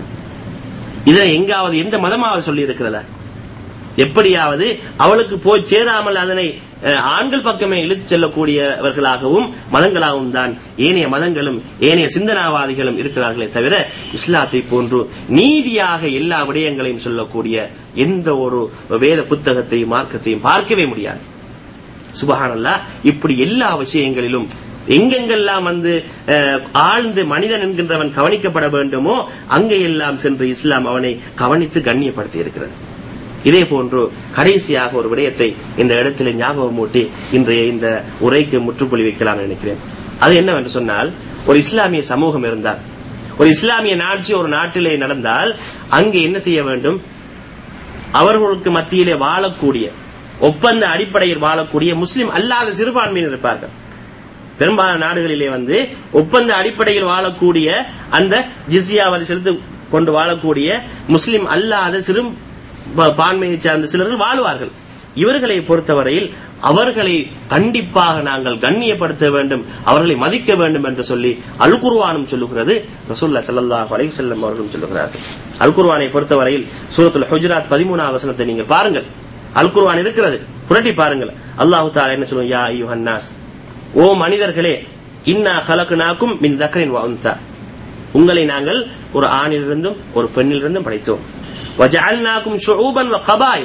இதை எங்காவது எந்த மதமாவது சொல்லி இருக்கிறதா எப்படியாவது அவளுக்கு போய் சேராமல் அதனை அஹ், ஆண்கள் பக்கமே இழுத்து செல்லக்கூடியவர்களாகவும் மதங்களாகவும் தான் ஏனைய மதங்களும் ஏனைய சிந்தனாவாதிகளும் இருக்கிறார்களே தவிர இஸ்லாத்தை போன்று நீதியாக எல்லா விடயங்களையும் சொல்லக்கூடிய எந்த ஒரு வேத புத்தகத்தையும் மார்க்கத்தையும் பார்க்கவே முடியாது சுபஹானல்லா இப்படி எல்லா விஷயங்களிலும் எங்கெங்கெல்லாம் வந்து அஹ், ஆழ்ந்து மனிதன் என்கின்றவன் கவனிக்கப்பட வேண்டுமோ அங்கெல்லாம் சென்று இஸ்லாம் அவனை கவனித்து கண்ணியப்படுத்தி இருக்கிறது இதே போன்று கடைசியாக ஒரு விடயத்தை இந்த இடத்துல ஞாபகம் மூட்டி இன்றைய இந்த உரைக்கு முற்றுப்புள்ளி வைக்கலாம் நினைக்கிறேன் அது என்னவென்று சொன்னால் ஒரு இஸ்லாமிய சமூகம் இருந்தால் ஒரு இஸ்லாமிய நாட்சி ஒரு நாட்டிலே நடந்தால் அங்கே என்ன செய்ய வேண்டும் அவர்களுக்கு மத்தியிலே வாழக்கூடிய ஒப்பந்த அடிப்படையில் வாழக்கூடிய முஸ்லிம் அல்லாத சிறுபான்மையினர் இருப்பார்கள் பெரும்பாலான நாடுகளிலே வந்து ஒப்பந்த அடிப்படையில் வாழக்கூடிய அந்த ஜிஸ்யா வரி செலுத்து கொண்டு வாழக்கூடிய முஸ்லிம் அல்லாத சிறு ப- பான்மையை சார்ந்த சிலர்கள் வாழ்வார்கள் இவர்களை பொறுத்தவரையில் அவர்களை கண்டிப்பாக நாங்கள் கண்ணியப்படுத்த வேண்டும் அவர்களை மதிக்க வேண்டும் என்று சொல்லி அல் குர்ஆனும் சொல்லுகிறது ரசூல்லா ஸல்லல்லாஹு அலைஹி வஸல்லம் அவர்களும் சொல்லுகிறார்கள் அல் குர்ஆனை பொறுத்தவரையில் சூரத்துல் ஹுஜராத் 13 வசனத்தை நீங்கள் பாருங்கள் அல் குர்ஆன் இருக்கிறது புரட்டி பாருங்கள் அல்லாஹ் தஆலா என்ன சொல்லுங்க யா அய்யுஹன் நாஸ் ஓ மனிதர்களே இன்னா ஹலக்னாக்கும் மின் தக்கரின் வஉன்சா உங்களை நாங்கள் ஒரு ஆணிலிருந்தும் ஒரு பெண்ணிலிருந்தும் படைத்தோம் வஜஅல்னாக்கும் ஷுஊபன் வ கபாயில்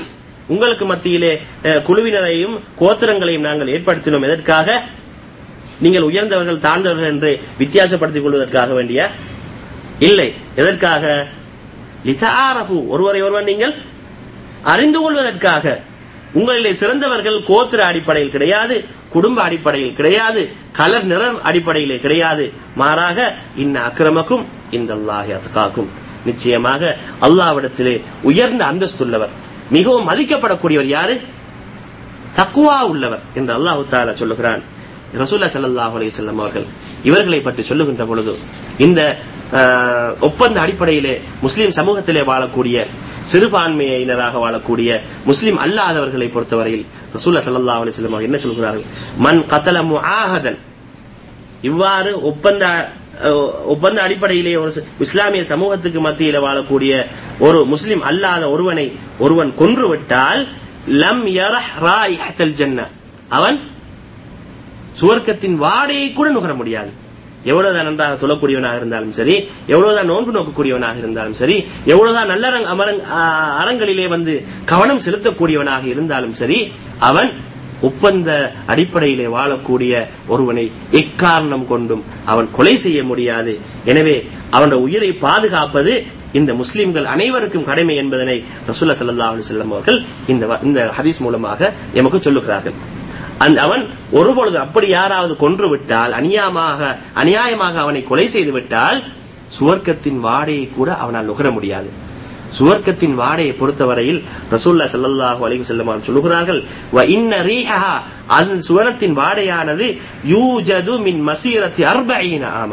உங்களுக்கு மத்தியிலே அஹ், குழுவினரையும் கோத்திரங்களையும் நாங்கள் ஏற்படுத்தினோம் எதற்காக நீங்கள் உயர்ந்தவர்கள் தாழ்ந்தவர்கள் என்று வித்தியாசப்படுத்திக் கொள்வதற்காக வேண்டிய இல்லை எதற்காக லிதாரபு ஒருவரை ஒருவர் நீங்கள் அறிந்து கொள்வதற்காக உங்களிலே சிறந்தவர்கள் கோத்திர அடிப்படையில் கிடையாது குடும்ப அடிப்படையில் கிடையாது கலர் நிறம் அடிப்படையிலே கிடையாது மாறாக இன்ன அக்கிரமக்கும் இந்த அல்லாஹி அத்காக்கும் நிச்சயமாக அல்லாவிடத்திலே உயர்ந்த அந்தஸ்துள்ளவர் மிகவும் மதிக்கப்படக்கூடியவர் யாரு தக்குவா உள்ளவர் என்று அல்லாஹு தாலா சொல்லுகிறான் ரசூல்லா ஸல்லல்லாஹு அலைஹி வஸல்லம் அவர்கள் இவர்களை பற்றி சொல்லுகின்ற பொழுது இந்த ஆஹ், ஒப்பந்த அடிப்படையிலே முஸ்லிம் சமூகத்திலே வாழக்கூடிய சிறுபான்மையினராக வாழக்கூடிய முஸ்லிம் அல்லாதவர்களை பொறுத்தவரையில் ரசூல்லா ஸல்லல்லாஹு அலைஹி வஸல்லம் அவர்கள் என்ன சொல்கிறார்கள் மன் கத்தல முஆஹதன் இவ்வாறு ஒப்பந்த அஹ், ஒப்பந்த அடிப்படையிலே ஒரு சி- இஸ்லாமிய சமூகத்துக்கு மத்தியில வாழக்கூடிய ஒரு முஸ்லிம் அல்லாத ஒருவனை ஒருவன் கொன்று விட்டால் லம் யரஹ் ராயிஹத்தல் ஜன்ன அவன் சுவர்க்கத்தின் வாடையை கூட நுகர முடியாது எவ்வளவுதான் நன்றாக தொழக்கூடியவனாக இருந்தாலும் சரி எவ்வளவுதான் நோன்பு நோக்கக்கூடியவனாக இருந்தாலும் சரி எவ்வளவுதான் நல்ல அரங்- அமரங்- ஆ, அறங்களிலே வந்து கவனம் செலுத்தக்கூடியவனாக இருந்தாலும் சரி அவன் ஒப்பந்த அடிப்படையிலே வாழக்கூடிய ஒருவனை எக்காரணம் கொண்டும் அவன் கொலை செய்ய முடியாது எனவே அவனுடைய உயிரை பாதுகாப்பது இந்த முஸ்லிம்கள் அனைவருக்கும் கடமை என்பதனை ரசூல்லா ஸல்லல்லாஹு அலைஹி வஸல்லம் அவர்கள் இந்த வ- இந்த ஹதீஸ் மூலமாக எமக்கு சொல்லுகிறார்கள் அந்த அவன் ஒருபொழுது அப்படி யாராவது கொன்று விட்டால் அநியாயமாக அநியாயமாக அவனை கொலை செய்து விட்டால் சுவர்க்கத்தின் வாடையை கூட அவனால் நுகர முடியாது சுவர்க்கத்தின் வாடையை பொறுத்தவரையில் ரசூல்லா ஸல்லல்லாஹு அலைஹி வஸல்லம் அவர்கள் சொல்லுகிறார்கள் வ இன்ன ரீஹா அதன் சுவனத்தின் வாடையானது யூஜது மின் மசீரத்தி அர்பஈன ஆமா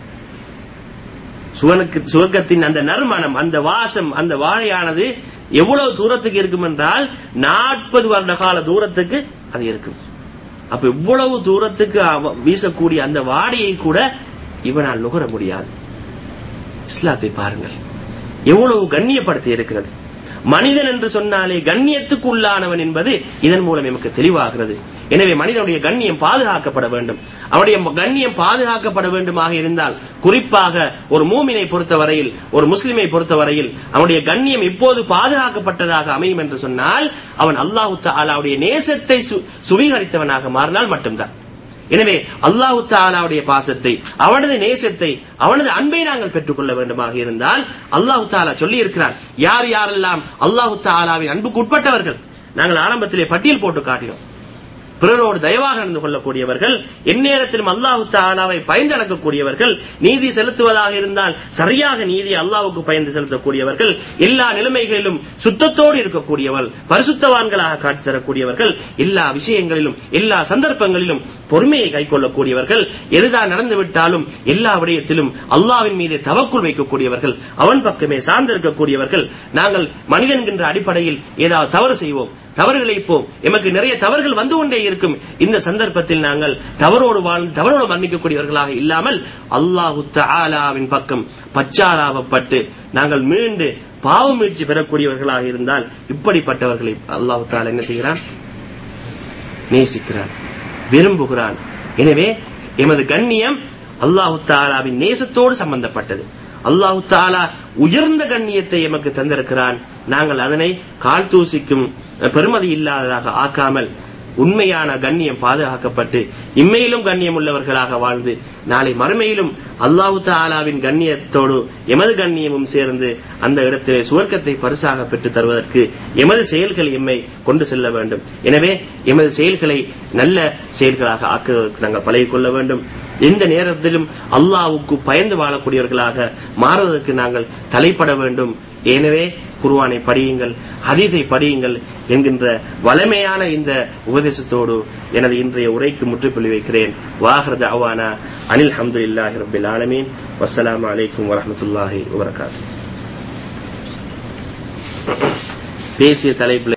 சுவனுக்கு சுவர்க்கத்தின் அந்த நறுமணம் அந்த வாசம் அந்த வாழையானது எவ்வளவு தூரத்துக்கு இருக்கும் என்றால் நாற்பது வருட கால தூரத்துக்கு அது இருக்கும் அப்ப இவ்வளவு தூரத்துக்கு அவ- வீசக்கூடிய அந்த வாடையை கூட இவனால் நுகர முடியாது இஸ்லாத்தை பாருங்கள் எவ்வளவு கண்ணியப்படுத்தி இருக்கிறது மனிதன் என்று சொன்னாலே கண்ணியத்துக்கு உள்ளானவன் என்பது இதன் மூலம் நமக்கு தெளிவாகிறது எனவே மனிதனுடைய கண்ணியம் பாதுகாக்கப்பட வேண்டும் அவனுடைய கண்ணியம் பாதுகாக்கப்பட வேண்டுமாக இருந்தால் குறிப்பாக ஒரு மூமினை பொறுத்தவரையில் ஒரு முஸ்லிமை பொறுத்தவரையில் அவனுடைய கண்ணியம் எப்போது பாதுகாக்கப்பட்டதாக அமையும் என்று சொன்னால் அவன் அல்லாஹு தாலாவுடைய நேசத்தை சு- சுவீகரித்தவனாக மாறினால் மட்டும்தான் எனவே அல்லாஹு தாலாவுடைய பாசத்தை அவனது நேசத்தை அவனது அன்பை நாங்கள் பெற்றுக்கொள்ள வேண்டுமாக இருந்தால் அல்லாஹு தாலா சொல்லி இருக்கிறான் யார் யாரெல்லாம் அல்லாஹு தாலாவின் அன்புக்கு உட்பட்டவர்கள் நாங்கள் ஆரம்பத்திலே பட்டியல் போட்டு காட்டினோம் பிறரோடு தயவாக நடந்து கொள்ளக்கூடியவர்கள் எந்நேரத்திலும் அல்லாஹு தாலாவை பயந்து நடக்கக்கூடியவர்கள் நீதி செலுத்துவதாக இருந்தால் சரியாக நீதி அல்லாஹ்வுக்கு பயந்து செலுத்தக்கூடியவர்கள் எல்லா நிலைமைகளிலும் சுத்தத்தோடு இருக்கக்கூடியவர்கள் பரிசுத்தவான்களாக காட்சி தரக்கூடியவர்கள் எல்லா விஷயங்களிலும் எல்லா சந்தர்ப்பங்களிலும் பொறுமையை கைக்கொள்ளக்கூடியவர்கள் எதுதான் நடந்து விட்டாலும் எல்லா விடயத்திலும் அல்லாவின் மீது தவக்குள் வைக்கக்கூடியவர்கள் அவன் பக்கமே சார்ந்திருக்கக்கூடியவர்கள் நாங்கள் மனிதன் என்கின்ற அடிப்படையில் ஏதாவது தவறு செய்வோம் தவறுகள் இழைப்போம் எமக்கு நிறைய தவறுகள் வந்து கொண்டே இருக்கும் இந்த சந்தர்ப்பத்தில் நாங்கள் தவறோடு வாழ்ந்து தவறோடு மன்னிக்கக்கூடியவர்களாக இல்லாமல் அல்லாஹு தஆலாவின் பக்கம் பச்சாதாபப்பட்டு நாங்கள் மீண்டு பாவ மீழ்ச்சி பெறக்கூடியவர்களாக இருந்தால் இப்படிப்பட்டவர்களை அல்லாஹு தஆலா என்ன செய்கிறான் நேசிக்கிறான் விரும்புகிறான் எனவே எமது கண்ணியம் அல்லாஹு தாலாவின் நேசத்தோடு சம்பந்தப்பட்டது அல்லாஹு தாலா உயர்ந்த கண்ணியத்தை எமக்கு தந்திருக்கிறான் நாங்கள் அதனை கால் தூசிக்கும் பெருமதி இல்லாததாக ஆக்காமல் உண்மையான கண்ணியம் பாதுகாக்கப்பட்டு இம்மையிலும் கண்ணியம் உள்ளவர்களாக வாழ்ந்து நாளை மறுமையிலும் அல்லாஹு தாலாவின் கண்ணியத்தோடு எமது கண்ணியமும் சேர்ந்து அந்த இடத்திலே சுவர்க்கத்தை பரிசாக பெற்றுத் தருவதற்கு எமது செயல்கள் எம்மை கொண்டு செல்ல வேண்டும் எனவே எமது செயல்களை நல்ல செயல்களாக ஆக்குவதற்கு நாங்கள் பழகிக் கொள்ள வேண்டும் எந்த நேரத்திலும் அல்லாஹ்வுக்கு பயந்து வாழக்கூடியவர்களாக மாறுவதற்கு நாங்கள் தலைப்பட வேண்டும் எனவே குர்ஆனை படியுங்கள் ஹதீஸை படியுங்கள் என்கின்ற வளமையான இந்த உபதேசத்தோடு எனது இன்றைய உரைக்கு முற்றுப்புள்ளி வைக்கிறேன் வாஹ்ரத அவானா அனில் ஹம்துலில்லாஹி ரப்பில் ஆலமீன் வஸ்ஸலாமு அலைக்கும் வரஹ்மத்துல்லாஹி வபரகாத்துஹு பேசிய தலைப்பில்